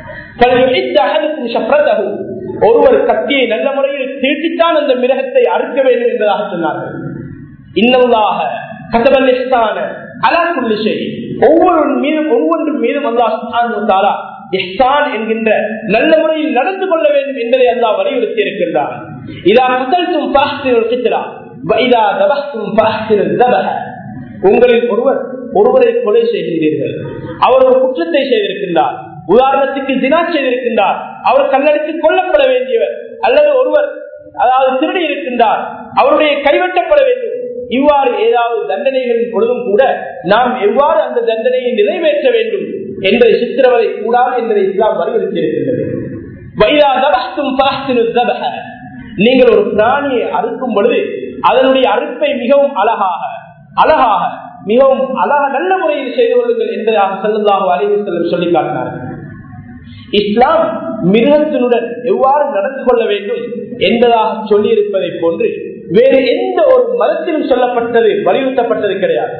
[SPEAKER 1] ஒருவர் கத்தியை நல்ல முறையில் தீட்டித்தான் அந்த மிருகத்தை அறுக்க வேண்டும் என்பதாக சொன்னார்கள் இன்னல்லாக கதவல்லிஸ்தான அலாக்குள்ளி செய் ஒவ்வொரு மீதும் ஒவ்வொன்றின் மீதும் அல்லா இஹ்சான் என்கின்ற நல்ல முறையில் நடந்து கொள்ள வேண்டும் என்பதை அல்லா வலியுறுத்தி இருக்கின்றார் இதா முதல்த்தும் பாஸ்திரா வைதா தபஸ்தும் பாஸ்திர உங்களில் ஒருவர் ஒருவரை கொலை செய்கின்றீர்கள் அவர் ஒரு குற்றத்தை செய்திருக்கின்றார் உதாரணத்துக்கு தினா செய்திருக்கின்றார் அவர் கல்லடித்து கொல்லப்பட வேண்டியவர் அல்லது ஒருவர் அதாவது திருடி இருக்கின்றார் அவருடைய கைவெட்டப்பட வேண்டும் இவ்வாறு ஏதாவது தண்டனைகளின் பொழுதும் கூட நாம் எவ்வாறு அந்த தண்டனையை நிறைவேற்ற வேண்டும் என்பதை சித்திரவதை கூடாது என்பதை இஸ்லாம் வலியுறுத்தி இருக்கின்றது வைரா தபஸ்தும் பாஸ்தினு தபஹ. நீங்கள் ஒரு பிராணியை அறுக்கும் பொழுது அதனுடைய அறுப்பை மிகவும் அழகாக அழகாக மிகவும் அழக நல்ல முறையில் செய்து கொள்ளுங்கள் என்பதாக செல்லதாக அறிவு செல்லும் சொல்லி காட்டினார்கள் இஸ்லாம் மிருகத்தினுடன் எவ்வாறு நடந்து கொள்ள வேண்டும் என்பதாக சொல்லி இருப்பதை போன்று வேறு எந்த ஒரு மதத்திலும் சொல்லப்பட்டது வலியுறுத்தப்பட்டது கிடையாது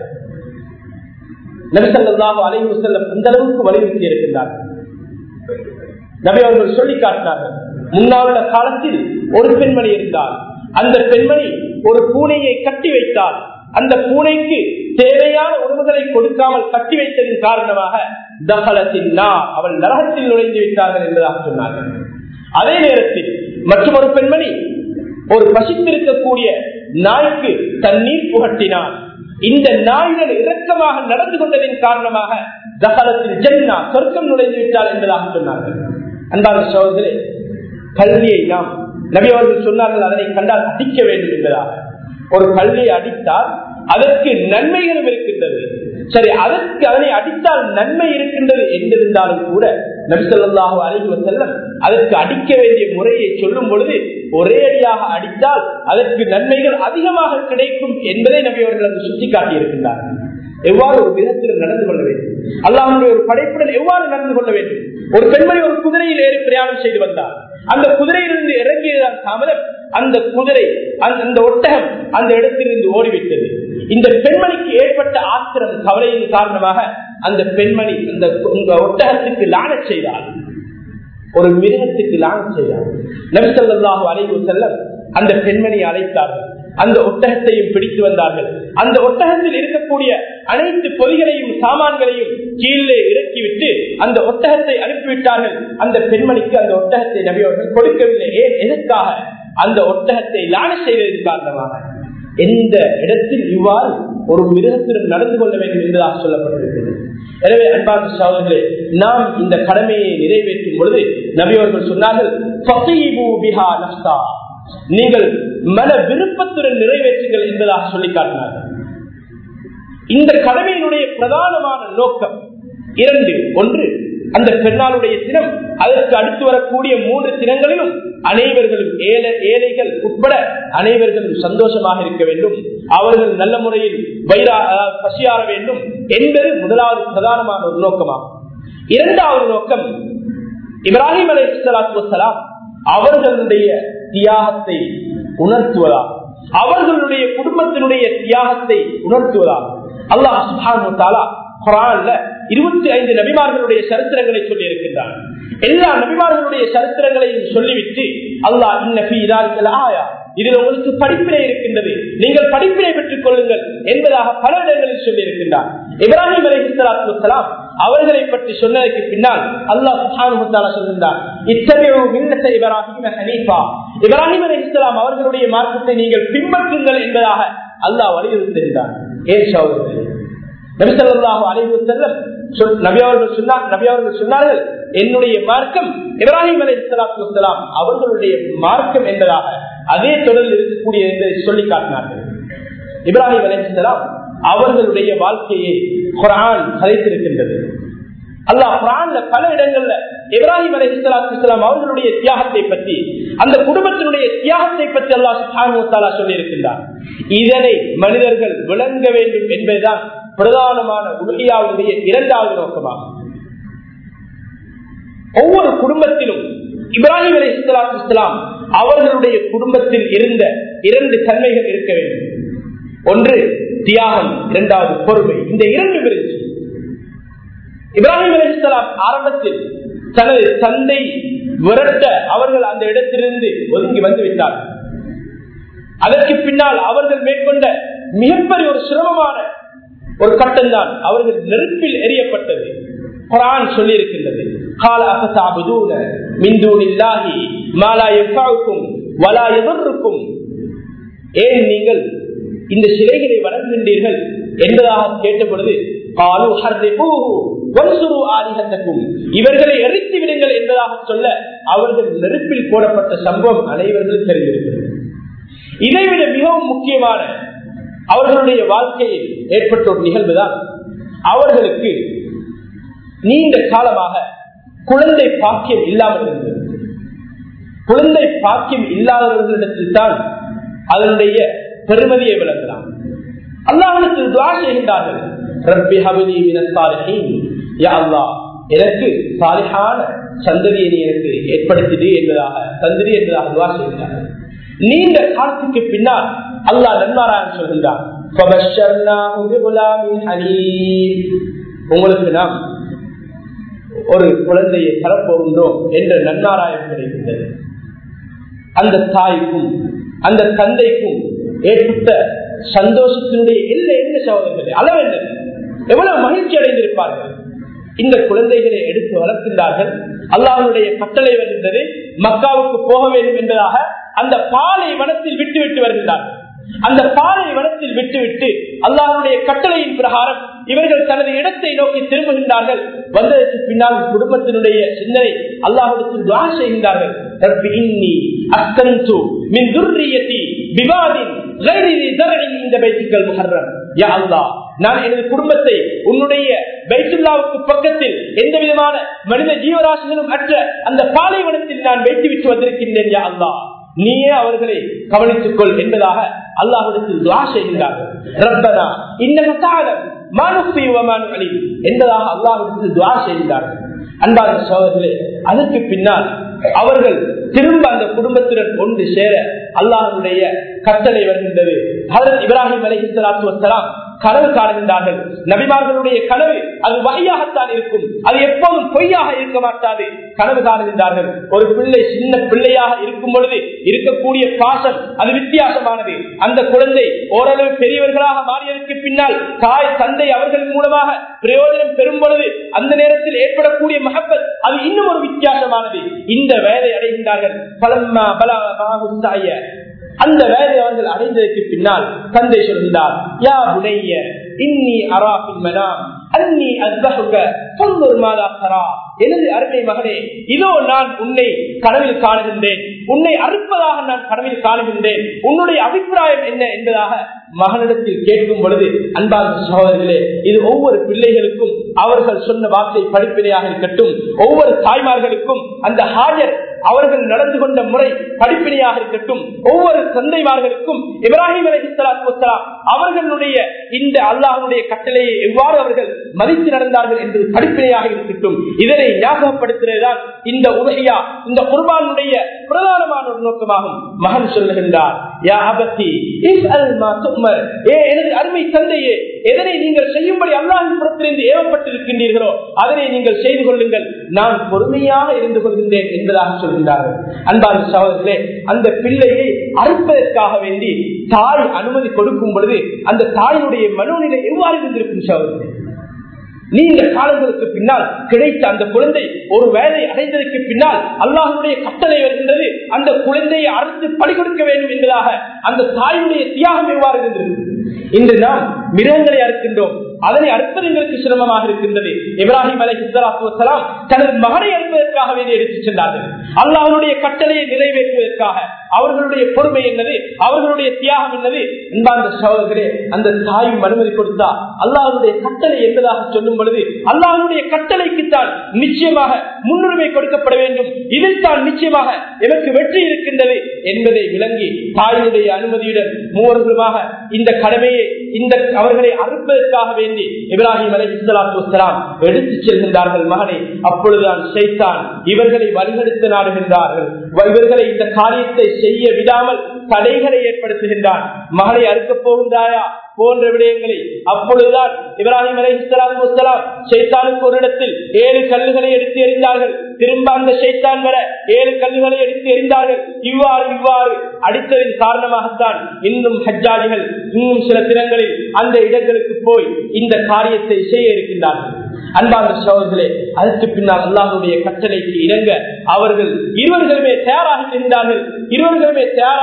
[SPEAKER 1] நபிசல்லாஹு அலைவு செல்லம் அந்த அளவுக்கு வலியுறுத்தி இருக்கின்றார்கள் நபி அவர்கள் சொல்லி காட்டினார்கள் முன்னால் உள்ள காலத்தில் ஒரு பெண்மணி இருந்தால் அந்த பெண்மணி ஒரு பூனையை கட்டி வைத்தால் அந்த பூனைக்கு தேவையான உணவுகளை கொடுக்காமல் கட்டி வைத்ததின் காரணமாக தகலத்தின் அவள் நரகத்தில் நுழைந்து விட்டார்கள் என்பதாக சொன்னார்கள் அதே நேரத்தில் மற்றொரு பெண்மணி ஒரு பசித்திருக்கக்கூடிய நாய்க்கு தண்ணீர் புகட்டினார் இந்த நாயுடன் இரக்கமாக நடந்து கொண்டதின் காரணமாக தகலத்தில் ஜென்னா சொர்க்கம் நுழைந்து விட்டாள் என்பதாக சொன்னார்கள் அன்பான சோதரே கல்வியை நாம் நபி அவர்கள் சொன்னார்கள் அதனை கண்டால் அடிக்க வேண்டும் என்பதாக ஒரு கல்வியை அடித்தால் அதற்கு நன்மைகளும் இருக்கின்றது சரி அதற்கு அதனை அடித்தால் நன்மை இருக்கின்றது என்றிருந்தாலும் கூட நபிசல்லாஹு அலைஹி செல்லம் அதற்கு அடிக்க வேண்டிய முறையை சொல்லும் பொழுது ஒரே அடியாக அடித்தால் அதற்கு நன்மைகள் அதிகமாக கிடைக்கும் என்பதை நபி அவர்கள் அங்கு சுட்டிக்காட்டி இருக்கின்றார்கள் எவ்வாறு ஒரு விதத்தில் நடந்து கொள்ள வேண்டும் அல்லாஹனுடைய ஒரு படைப்புடன் எவ்வாறு நடந்து கொள்ள வேண்டும் ஒரு பெண்மணி ஒரு குதிரையில் ஏறி பிரயாணம் செய்து வந்தார் அந்த குதிரையிலிருந்து இறங்கியதான் தாமதம் அந்த குதிரை அந்த ஒட்டகம் அந்த இடத்திலிருந்து ஓடிவிட்டது இந்த பெண்மணிக்கு ஏற்பட்ட ஆத்திரம் கவலையின் காரணமாக அந்த பெண்மணி அந்த ஒட்டகத்துக்கு லான செய்தார் ஒரு மிருகத்துக்கு லான செய்தார் நபிசல்லாஹு அலைவு செல்லம் அந்த பெண்மணியை அழைத்தார்கள் அந்த ஒட்டகத்தையும் பிடித்து வந்தார்கள் அந்த ஒட்டகத்தில் இருக்கக்கூடிய அனைத்து பொதிகளையும் சாமான்களையும் கீழே இறக்கிவிட்டு அந்த ஒட்டகத்தை அனுப்பிவிட்டார்கள் அந்த பெண்மணிக்கு அந்த ஒட்டகத்தை நபி அவர்கள் கொடுக்கவில்லை ஏன் எதற்காக அந்த ஒட்டகத்தை லான செய்வதன் காரணமாக எந்த இடத்தில் இவ்வாறு ஒரு மிருகத்துடன் நடந்து கொள்ள வேண்டும் என்பதாக சொல்லப்பட்டிருக்கிறது எனவே அன்பான சகோதரர்களே நாம் இந்த கடமையை நிறைவேற்றும் பொழுது நபி அவர்கள் சொன்னார்கள் நீங்கள் மன விருப்பத்துடன் நிறைவேற்றுங்கள் என்பதாக சொல்லி காட்டினார்கள் இந்த கடமையினுடைய பிரதானமான நோக்கம் இரண்டு ஒன்று அந்த பெண்ணாளுடைய தினம் அதற்கு அடுத்து வரக்கூடிய மூன்று தினங்களிலும் அனைவர்களும் ஏழை ஏழைகள் உட்பட அனைவர்களும் சந்தோஷமாக இருக்க வேண்டும் அவர்கள் நல்ல முறையில் வைரா பசியாற வேண்டும் என்பது முதலாவது பிரதானமான ஒரு நோக்கமாகும் இரண்டாவது நோக்கம் இப்ராஹிம் அலை சலாத்து அவர்களுடைய தியாகத்தை உணர்த்துவதாகும் அவர்களுடைய குடும்பத்தினுடைய தியாகத்தை உணர்த்துவதாகும் அல்லாஹ் சுஹானு தாலா குரான்ல இருபத்தி ஐந்து நபிமார்களுடைய சரித்திரங்களை சொல்லி இருக்கின்றார் எல்லா நபிமார்களுடைய சரித்திரங்களையும் சொல்லிவிட்டு அல்லாஹ் இன்ன ஆயா இதில் உங்களுக்கு படிப்பினை இருக்கின்றது நீங்கள் படிப்பினை பெற்றுக் கொள்ளுங்கள் என்பதாக பல இடங்களில் சொல்லி இருக்கின்றார் இப்ராஹிம் அலி இஸ்லாத்துலாம் அவர்களை பற்றி சொன்னதற்கு பின்னால் அல்லாஹ் சுஹானுத்தாலா சொல்கின்றார் இப்ராஹிம் ஹனீஃபா இப்ராஹிம் அலி இஸ்லாம் அவர்களுடைய மார்க்கத்தை நீங்கள் பின்பற்றுங்கள் என்பதாக அல்லாஹ் வலியுறுத்துகின்றார் ஏன் சௌகர்கள் நபிசல்லாஹு அலைவு செல்லம் நபி அவர்கள் சொன்னார் நபி அவர்கள் சொன்னார்கள் என்னுடைய மார்க்கம் இப்ராஹிம் அலி இஸ்லாத்துலாம் அவர்களுடைய மார்க்கம் என்பதாக அதே தொடரில் இருக்கக்கூடிய என்பதை சொல்லி காட்டினார்கள் இப்ராஹிம் அலி இஸ்லாம் அவர்களுடைய வாழ்க்கையை குரான் கதைத்திருக்கின்றது அல்லாஹ் குரான்ல பல இடங்கள்ல இப்ராஹிம் அலி இஸ்லாம் அவர்களுடைய தியாகத்தை பற்றி அந்த குடும்பத்தினுடைய தியாகத்தை பற்றி அல்லாஹ் சொல்லி இருக்கின்றார் இதனை மனிதர்கள் விளங்க வேண்டும் என்பதுதான் பிரதானமான உலகியாவுடைய இரண்டாவது நோக்கமாகும் ஒவ்வொரு குடும்பத்திலும் இப்ராஹிம் அலி இஸ்லாத்து இஸ்லாம் அவர்களுடைய குடும்பத்தில் இருந்த இரண்டு தன்மைகள் இருக்க வேண்டும் ஒன்று தியாகம் இரண்டாவது பொறுமை இந்த இரண்டு பிரிச்சு இப்ராஹிம் அலி இஸ்லாம் ஆரம்பத்தில் தனது தந்தை விரட்ட அவர்கள் அந்த இடத்திலிருந்து ஒதுங்கி வந்து விட்டார்கள் அதற்கு பின்னால் அவர்கள் மேற்கொண்ட மிகப்பெரிய ஒரு சிரமமான ஒரு கட்டம் தான் அவர்கள் நெருப்பில் எரியப்பட்டது குரான் சொல்லி இருக்கின்றது கால அசசாபுதூன மிந்தூனில்லாஹி மாலா எஃபாவுக்கும் வலா எவருக்கும் ஏன் நீங்கள் இந்த சிலைகளை வணங்குகின்றீர்கள் என்பதாக கேட்ட பொழுது காலு வன்சுரு ஆதிகத்தக்கும் இவர்களை எரித்து விடுங்கள் என்பதாக சொல்ல அவர்கள் நெருப்பில் போடப்பட்ட சம்பவம் அனைவர்களும் தெரிந்திருக்கிறது இதைவிட மிகவும் முக்கியமான
[SPEAKER 2] அவர்களுடைய வாழ்க்கையில் ஏற்பட்ட ஒரு நிகழ்வுதான் அவர்களுக்கு நீண்ட காலமாக குழந்தை பாக்கியம் இல்லாமல் இருந்தது குழந்தை பாக்கியம் இல்லாதவர்களிடத்தில் தான் அதனுடைய பெருமதியை விளங்கலாம் அல்லாஹிடத்தில் துவா செய்கின்றார்கள் ரப்பி ஹபிலி மினஸ் சாலிஹீன் யா அல்லாஹ் எனக்கு சாலிஹான சந்ததியை நீ எனக்கு ஏற்படுத்திடு என்பதாக தந்திரி என்பதாக துவா செய்கின்றார்கள் நீண்ட காலத்துக்கு பின்னால் அல்லாஹ் நன்மாராயன் சொல்கின்றான் فَبَشَّرْنَاهُ بِغُلَامٍ حَلِيمٍ. உங்களுக்கு நாம் ஒரு குழந்தையை தரப்போகின்றோம் என்ற நன்னாராயம் கிடைக்கின்றது அந்த தாய்க்கும் அந்த தந்தைக்கும் ஏற்பட்ட சந்தோஷத்தினுடைய எல்லை என்ன சகோதரர்களே அளவென்னது எவ்வளவு மகிழ்ச்சி அடைந்திருப்பார்கள் இந்த குழந்தைகளை எடுத்து வளர்க்கின்றார்கள் அல்லாஹனுடைய கட்டளை வருகின்றது மக்காவுக்கு போக வேண்டும் என்பதாக அந்த பாலை வனத்தில் விட்டு விட்டு வருகின்றார்கள் அந்த பாலை வனத்தில் விட்டுவிட்டு அல்லாஹனுடைய கட்டளையின் பிரகாரம் இவர்கள் தனது இடத்தை நோக்கி திரும்புகின்றார்கள் வந்ததற்கு பின்னால் குடும்பத்தினுடைய சிந்தனை அல்லாஹுக்கு துவா செய்கின்றார்கள் ரப்பி இன்னி அஸ்கந்து மின் துர்ரியத்தி விவாதின் غير ذي زرع عند بيتك المحرم يا الله நான் எனது குடும்பத்தை உன்னுடைய பைத்துல்லாவுக்கு பக்கத்தில் எந்த விதமான மனித ஜீவராசிகளும் அற்ற அந்த பாலைவனத்தில் நான் வைத்து விட்டு வந்திருக்கின்றேன் யா அல்லாஹ் நீயே அவர்களை கவனித்துக் கொள் என்பதாக அல்லாஹிடத்தில் துவா செய்கின்றார்கள் ரப்பனா இன்னக தாழம் மானுப்பி வமானு என்பதாக அல்லாஹிடத்தில் துவா செய்கின்றார்கள் அன்பான சோதர்களே அதற்கு பின்னால் அவர்கள் திரும்ப அந்த குடும்பத்துடன் ஒன்று சேர அல்லாஹனுடைய கட்டளை வருகின்றது ஹதரத் இப்ராஹிம் அலஹி சலாத்து வசலாம் கனவு காணுகின்றார்கள் நபிமார்களுடைய கனவு அது வகையாகத்தான் இருக்கும் அது எப்போதும் பொய்யாக இருக்க மாட்டாது கனவு காணுகின்றார்கள் ஒரு பிள்ளை சின்ன பிள்ளையாக இருக்கும் பொழுது இருக்கக்கூடிய பாசம் அது வித்தியாசமானது அந்த குழந்தை ஓரளவு பெரியவர்களாக மாறியதற்கு பின்னால் தாய் தந்தை அவர்கள் மூலமாக பிரயோஜனம் பெறும் பொழுது அந்த நேரத்தில் ஏற்படக்கூடிய மகப்பத் அது இன்னும் ஒரு வித்தியாசமானது இந்த வேலை அடைகின்றார்கள் பலம்மா பலா மகாகுந்தாய அந்த வேலை அவர்கள் அடைந்ததற்கு பின்னால் தந்தை சொல்கிறார் யா புனைய இன்னி அராபின் மனாம் அன்னி அஸ்பகுக சொந்தூர் மாதா சரா எனது அருமை மகனே இதோ நான் உன்னை கனவில் காணுகின்றேன் உன்னை அறுப்பதாக நான் கனவில் காணுகின்றேன் உன்னுடைய அபிப்பிராயம் என்ன என்பதாக மகனிடத்தில் கேட்கும் பொழுது அன்பான சகோதரர்களே இது ஒவ்வொரு பிள்ளைகளுக்கும் அவர்கள் சொன்ன வார்த்தை படிப்பினையாக இருக்கட்டும் ஒவ்வொரு தாய்மார்களுக்கும் அந்த ஹாஜர் அவர்கள் நடந்து கொண்ட முறை படிப்பினையாக இருக்கட்டும் ஒவ்வொரு தந்தைமார்களுக்கும் இப்ராஹிம் அலி வலாம் அவர்களுடைய இந்த அல்லாஹனுடைய கட்டளையை எவ்வாறு அவர்கள் மதித்து நடந்தார்கள் என்பது படிப்பினையாக இருக்கட்டும் இதனை ஞாபகப்படுத்துவதுதான் இந்த உதவியா இந்த குர்பானுடைய பிரதானமான ஒரு நோக்கமாகும் மகன் சொல்லுகின்றார் யா அபத்தி ஏ எனது அருமை தந்தையே எதனை நீங்கள் செய்யும்படி அல்லாஹின் புறத்திலிருந்து ஏவப்பட்டிருக்கின்றீர்களோ அதனை நீங்கள் செய்து கொள்ளுங்கள் நான் பொறுமையாக இருந்து கொள்கின்றேன் என்பதாக சொல்கின்றார்கள் அன்பான சகோதரர்களே அந்த பிள்ளையை அறுப்பதற்காக வேண்டி தாய் அனுமதி கொடுக்கும் பொழுது அந்த தாயினுடைய மனோநிலை எவ்வாறு இருந்திருக்கும் சகோதரர்களே நீண்ட காலங்களுக்கு பின்னால் கிடைத்த அந்த குழந்தை ஒரு வேலை அடைந்ததற்கு பின்னால் அல்லாஹனுடைய கட்டளை வருகின்றது அந்த குழந்தையை அறுத்து படி கொடுக்க வேண்டும் என்பதாக அந்த தாயுடைய தியாகம் எவ்வாறு இருந்தது இன்று நாம் மிருகங்களை அறுக்கின்றோம் அதனை அறுப்பது எங்களுக்கு சிரமமாக இருக்கின்றது இப்ராஹிம் அலை இஸ்லாத்துலாம் தனது மகனை அறுப்பதற்காக வேண்டி எடுத்துச் சென்றார்கள் அல்லாஹனுடைய கட்டளையை நிறைவேற்றுவதற்காக அவர்களுடைய பொறுமை என்னது அவர்களுடைய தியாகம் என்னது அன்பார்ந்த சகோதரர்களே அந்த தாயும் அனுமதி கொடுத்தா அல்லாஹனுடைய கட்டளை என்பதாக சொல்லும் பொழுது அல்லாஹனுடைய கட்டளைக்குத்தான் நிச்சயமாக முன்னுரிமை கொடுக்கப்பட வேண்டும் இதில் தான் நிச்சயமாக எனக்கு வெற்றி இருக்கின்றது என்பதை விளங்கி தாயினுடைய அனுமதியுடன் மூவர்களுமாக இந்த கடமையை இந்த அவர்களை அறுப்பதற்காக வேண்டி இப்ராஹிம் அலை இஸ்லாத்து வலாம் எடுத்துச் செல்கின்றார்கள் மகனை அப்பொழுதுதான் செய்தான் இவர்களை வழிநடத்த நாடுகின்றார்கள் இவர்களை இந்த காரியத்தை செய்ய விடாமல் தடைகளை ஏற்படுத்துகின்றான் மகளை அறுக்கப் போகின்றாயா போன்ற விடயங்களை அப்பொழுதுதான் இப்ராஹிம் அலை இஸ்லாம் சைத்தானுக்கு ஒரு இடத்தில் ஏழு கல்லுகளை எடுத்து எறிந்தார்கள் திரும்ப அந்த சைத்தான் வர ஏழு கல்லுகளை எடுத்து எறிந்தார்கள் இவ்வாறு இவ்வாறு அடித்ததின் காரணமாகத்தான் இன்னும் ஹஜ்ஜாஜிகள் இன்னும் சில தினங்களில் அந்த இடங்களுக்கு போய் இந்த காரியத்தை செய்ய இருக்கின்றார்கள் அன்பார்ந்த சோழர்களே அதற்கு பின்னால் அல்லாஹுடைய கட்டளைக்கு இணங்க அவர்கள் இருவர்களுமே தயாராகி இருந்தார்கள் இருவர்களுமே தயாராகி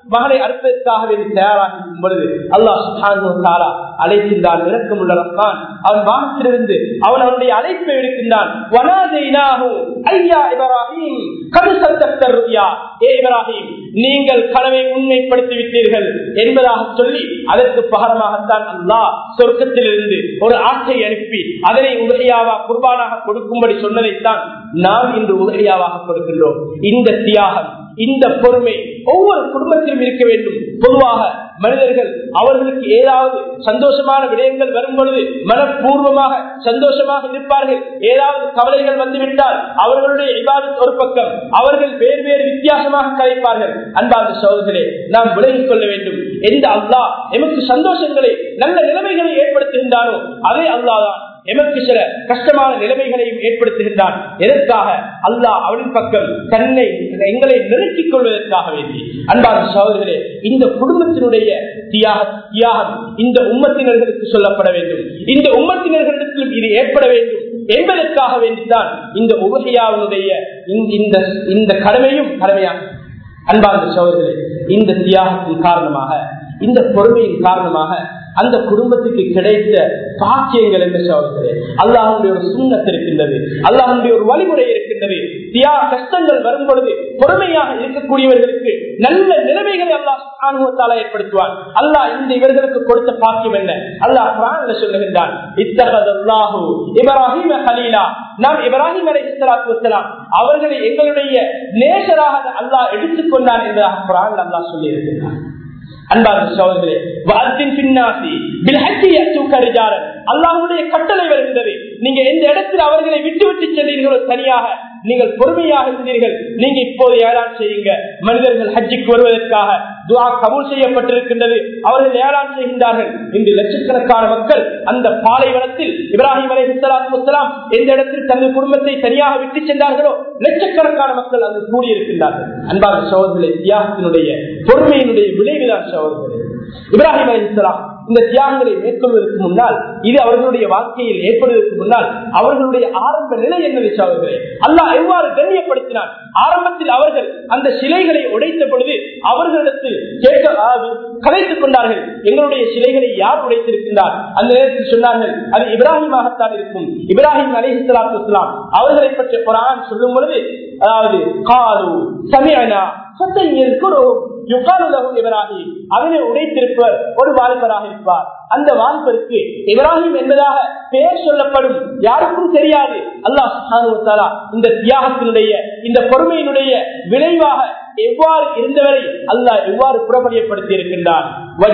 [SPEAKER 2] மகனை அறுப்பதற்காக வேண்டி தயாராக இருக்கும் பொழுது அல்லாஹ் சுப்ஹானஹு வ தஆலா அழைக்கின்றான் இரக்கமுள்ள ரஹ்மான் அவன் வானத்திலிருந்து அவன் அவனுடைய அழைப்பை எடுக்கின்றான் வனாதைனாஹு ஐயா இப்ராஹிம் கது சத்தத்த ருயா ஏ இப்ராஹிம் நீங்கள் கனவை உண்மைப்படுத்தி விட்டீர்கள் என்பதாக சொல்லி அதற்கு பகரமாகத்தான் அல்லாஹ் சொர்க்கத்திலிருந்து ஒரு ஆற்றை அனுப்பி அதனை உதகையாவா குர்பானாக கொடுக்கும்படி சொன்னதைத்தான் நாம் இன்று உதகையாவாக கொடுக்கின்றோம் இந்த தியாகம் இந்த பொறுமை ஒவ்வொரு குடும்பத்திலும் இருக்க வேண்டும் பொதுவாக மனிதர்கள் அவர்களுக்கு ஏதாவது சந்தோஷமான விடயங்கள் வரும் பொழுது மனப்பூர்வமாக சந்தோஷமாக இருப்பார்கள் ஏதாவது கவலைகள் வந்துவிட்டால் அவர்களுடைய இபாதத் ஒரு பக்கம் அவர்கள் வேறு வேறு வித்தியாசமாக கலைப்பார்கள் அன்பார்ந்த சோதர்களே நாம் விலகிக் கொள்ள வேண்டும் எந்த அல்லாஹ் எமக்கு சந்தோஷங்களை நல்ல நிலைமைகளை ஏற்படுத்துகின்றானோ அதே அல்லாதான் எமக்கு சில கஷ்டமான நிலைமைகளையும் ஏற்படுத்துகின்றான் எதற்காக அல்லாஹ் அவனின் பக்கம் தன்னை எங்களை நிறுத்திக் கொள்வதற்காக வேண்டி அன்பான சகோதரர்களே இந்த குடும்பத்தினுடைய தியாக தியாகம் இந்த உம்மத்தினர்களுக்கு சொல்லப்பட வேண்டும் இந்த உம்மத்தினர்களிடத்திலும் இது ஏற்பட வேண்டும் என்பதற்காக வேண்டித்தான் இந்த உபகையாவுடைய இந்த இந்த கடமையும் கடமையாகும் அன்பார்ந்த சோதர்களே இந்த தியாகத்தின் காரணமாக இந்த பொறுமையின் காரணமாக அந்த குடும்பத்துக்கு கிடைத்த பாக்கியங்கள் என்று சோதர்களே அல்லாஹனுடைய ஒரு சுண்ணத் இருக்கின்றது அல்லாஹனுடைய ஒரு வழிமுறை இருக்கின்றது தியாக கஷ்டங்கள் வரும் பொழுது பொறுமையாக இருக்கக்கூடியவர்களுக்கு நல்ல நிலைமைகளை அல்லாஹ் அனுபவத்தால ஏற்படுத்துவார் அல்லாஹ் இந்த இவர்களுக்கு கொடுத்த பாக்கியம் என்ன அல்லாஹ் குரான்ல சொல்லுகின்றான் இத்தகதல்லாஹு இப்ராஹிம் ஹலீலா நாம் இப்ராஹிம் அலை வசலாம் அவர்களை எங்களுடைய நேசராக அல்லாஹ் எடுத்துக்கொண்டார் என்பதாக குரான் அல்லாஹ் சொல்லி இருக்கின்றார் அன்பார்ந்த சோதர்களே வாழ்த்தின் பின்னாசி அல்லாஹுடைய கட்டளை வருகின்றது நீங்க எந்த இடத்தில் அவர்களை விட்டு விட்டு சென்றீர்களோ தனியாக நீங்கள் பொறுமையாக இருந்தீர்கள் நீங்க இப்போது ஏழான் செய்யுங்க மனிதர்கள் ஹஜ்ஜிக்கு வருவதற்காக துவா கபூல் செய்யப்பட்டிருக்கின்றது அவர்கள் ஏழான் செய்கின்றார்கள் இன்று லட்சக்கணக்கான மக்கள் அந்த பாலைவனத்தில் இப்ராஹிம் அலை முத்தலாம் எந்த இடத்தில் தனது குடும்பத்தை தனியாக விட்டு சென்றார்களோ லட்சக்கணக்கான மக்கள் அங்கு கூடியிருக்கின்றார்கள் அன்பான சோதர்களே தியாகத்தினுடைய பொறுமையினுடைய விளைவுதான் சோதர்களே இப்ராஹிம் அலி இஸ்லாம் இந்த தியாகங்களை மேற்கொள்வதற்கு முன்னால் இது அவர்களுடைய வாழ்க்கையில் ஏற்படுவதற்கு முன்னால் அவர்களுடைய ஆரம்ப நிலை என்ன அவர்களே அல்லாஹ் எவ்வாறு கண்ணியப்படுத்தினார் ஆரம்பத்தில் அவர்கள் அந்த சிலைகளை உடைத்த பொழுது அவர்களிடத்தில் கேட்க கலைத்துக் கொண்டார்கள் எங்களுடைய சிலைகளை யார் உடைத்திருக்கின்றார் அந்த நேரத்தில் சொன்னார்கள் அது இப்ராஹிமாகத்தான் இருக்கும் இப்ராஹிம் அலி இஸ்லாத்து இஸ்லாம் அவர்களை பற்றி குரான் சொல்லும் பொழுது அதாவது காலு சமியனா இப்ராஹிம் அதனை உடைத்திருப்பவர் ஒரு வாலிபராக இருப்பார் அந்த வாலிபருக்கு இப்ராஹிம் என்பதாக பெயர் சொல்லப்படும் யாருக்கும் தெரியாது அல்லாஹ் இந்த தியாகத்தினுடைய இந்த பொறுமையினுடைய விளைவாக எவ்வாறு இருந்தவரை அல்லாஹ் எவ்வாறு புறப்படியப்படுத்தி இருக்கின்றான்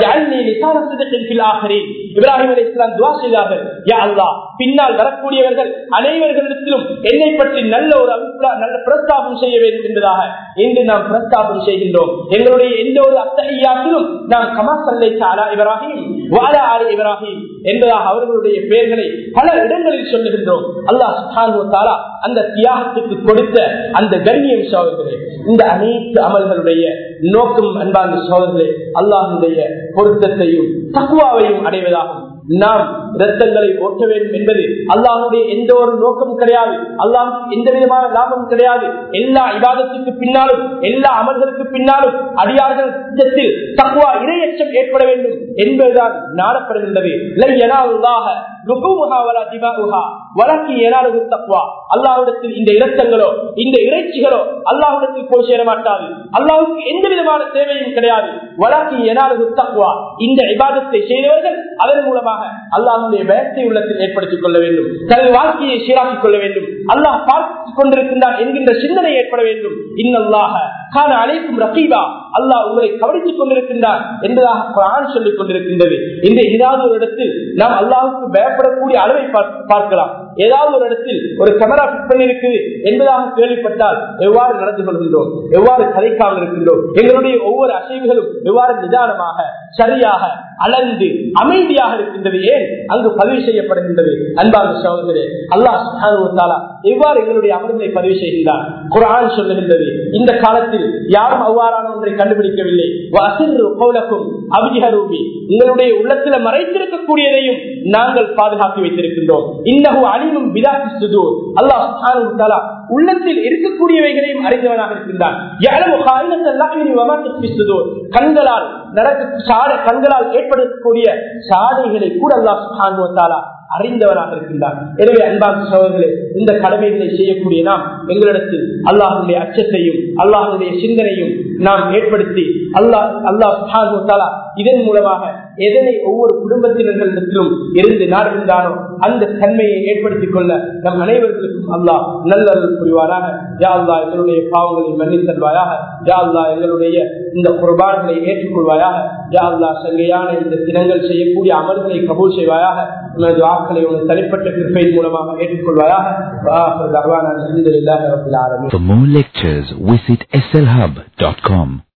[SPEAKER 2] இப்ராஹிம் அலி இஸ்லாம் துவா செய்தார்கள் யா அல்லாஹ் பின்னால் வரக்கூடியவர்கள் அனைவர்களிடத்திலும் என்னை பற்றி நல்ல ஒரு அபிப்பிராய நல்ல பிரஸ்தாபம் செய்ய வேண்டும் என்பதாக இன்று நாம் பிரஸ்தாபம் செய்கின்றோம் எங்களுடைய எந்த ஒரு அத்தகையாத்திலும் நாம் கமா சல்லை சாலா இப்ராஹிம் வாலா ஆலி இப்ராஹிம் என்பதாக அவர்களுடைய பெயர்களை பல இடங்களில் சொல்லுகின்றோம் அல்லாஹ் தாலா அந்த தியாகத்துக்கு கொடுத்த அந்த கண்ணியம் சோதர்களே இந்த அனைத்து அமல்களுடைய நோக்கம் அன்பார்ந்த சோதர்களே அல்லாஹுடைய பொருத்தத்தையும் தக்குவாவையும் அடைவதாகும் நாம் ரத்தங்களை ஓட்ட வேண்டும் என்பது அல்லாஹுடைய எந்த ஒரு நோக்கமும் கிடையாது அல்லாஹுக்கு எந்த விதமான லாபமும் கிடையாது எல்லா இவாதத்துக்கு பின்னாலும் எல்லா அமல்களுக்கு பின்னாலும் அடியார்கள் தக்குவா இரையச்சம் ஏற்பட வேண்டும் என்பதுதான் நாடப்படுகின்றது அல்லாஹிடத்தில் இந்த இரத்தங்களோ இந்த இறைச்சிகளோ அல்லாஹிடத்தில் போய் சேர மாட்டாது அல்லாஹுக்கு எந்த விதமான தேவையும் கிடையாது வழக்கு எனாலு தக்குவா இந்த இபாதத்தை செய்தவர்கள் அதன் மூலமாக அல்லாஹுடைய பயத்தை உள்ளத்தில் ஏற்படுத்திக் கொள்ள வேண்டும் தனது வாழ்க்கையை சீராக்கிக் கொள்ள வேண்டும் அல்லாஹ் பார்த்துக் கொண்டிருக்கின்றான் என்கின்ற சிந்தனை ஏற்பட வேண்டும் இன்னல்லாக காண அழைக்கும் ரகீபா அல்லாஹ் உங்களை கவனித்துக் கொண்டிருக்கின்றான் என்பதாக குரான் சொல்லிக் கொண்டிருக்கின்றது இந்த ஏதாவது ஒரு இடத்தில் நாம் அல்லாஹுக்கு பயப்படக்கூடிய அளவை பார்க்கலாம் ஏதாவது ஒரு இடத்தில் ஒரு கேமரா பிட் பண்ணிருக்குது என்பதாக கேள்விப்பட்டால் எவ்வாறு நடந்து கொள்கின்றோம் எவ்வாறு கதைக்காமல் இருக்கின்றோம் எங்களுடைய ஒவ்வொரு அசைவுகளும் எவ்வாறு நிதானமாக சரியாக அளந்து அமைதியாக இருக்கின்றது ஏன் அங்கு பதிவு செய்யப்படுகின்றது அன்பான சகோதரே அல்லாஹ் எவ்வாறு எங்களுடைய அமர்களை பதிவு செய்கின்றார் குரான் சொல்லுகின்றது இந்த காலத்தில் யாரும் அவ்வாறான ஒன்றை கண்டுபிடிக்கவில்லை அபிஜிஹரூபி உங்களுடைய உள்ளத்துல மறைத்திருக்கக்கூடியதையும் நாங்கள் பாதுகாத்து வைத்திருக்கின்றோம் இன்னகு அணிலும் விதாசி சுதூர் அல்லாஹ் உள்ளத்தில் இருக்கக்கூடியவைகளையும் அறிந்தவனாக இருக்கின்றான் يعلم خائنة الأعين وما تخفي الصدور. கண்களால் நடக்க சாட- கண்களால் ஏற்படக்கூடிய சாடைகளை கூட அல்லாஹ் சுப்ஹானஹு வ தஆலா அறிந்தவராக இருக்கின்றார் எனவே அன்பான சோழர்களே இந்த கடமைகளை செய்யக்கூடிய நாம் எங்களிடத்தில் அல்லாஹனுடைய அச்சத்தையும் அல்லாஹனுடைய சிந்தனையும் நாம் ஏற்படுத்தி அல்லாஹ் அல்லாஹ் சுப்ஹானஹு வ தஆலா இதன் மூலமாக எதனை ஒவ்வொரு குடும்பத்தினர்களிடத்திலும் இருந்து நாடுகின்றானோ அந்த தன்மையை ஏற்படுத்திக் கொள்ள நம் அனைவர்களுக்கும் அல்லாஹ் நல்லருள் புரிவாராக யா அல்லாஹ் எங்களுடைய பாவங்களை மன்னித்தல்வாயாக யா அல்லாஹ் எங்களுடைய இந்த குர்பான்களை ஏற்றுக்கொள்வாயாக யா அல்லாஹ் சங்கையான இந்த தினங்கள் செய்யக்கூடிய அமல்களை கபூல் செய்வாயாக உனது வாக்களை உனது தனிப்பட்ட கிருப்பையின் மூலமாக ஏற்றுக்கொள்வாயாக وآخر دعوانا الحمد لله رب العالمين
[SPEAKER 3] For more lectures, visit slhub.com.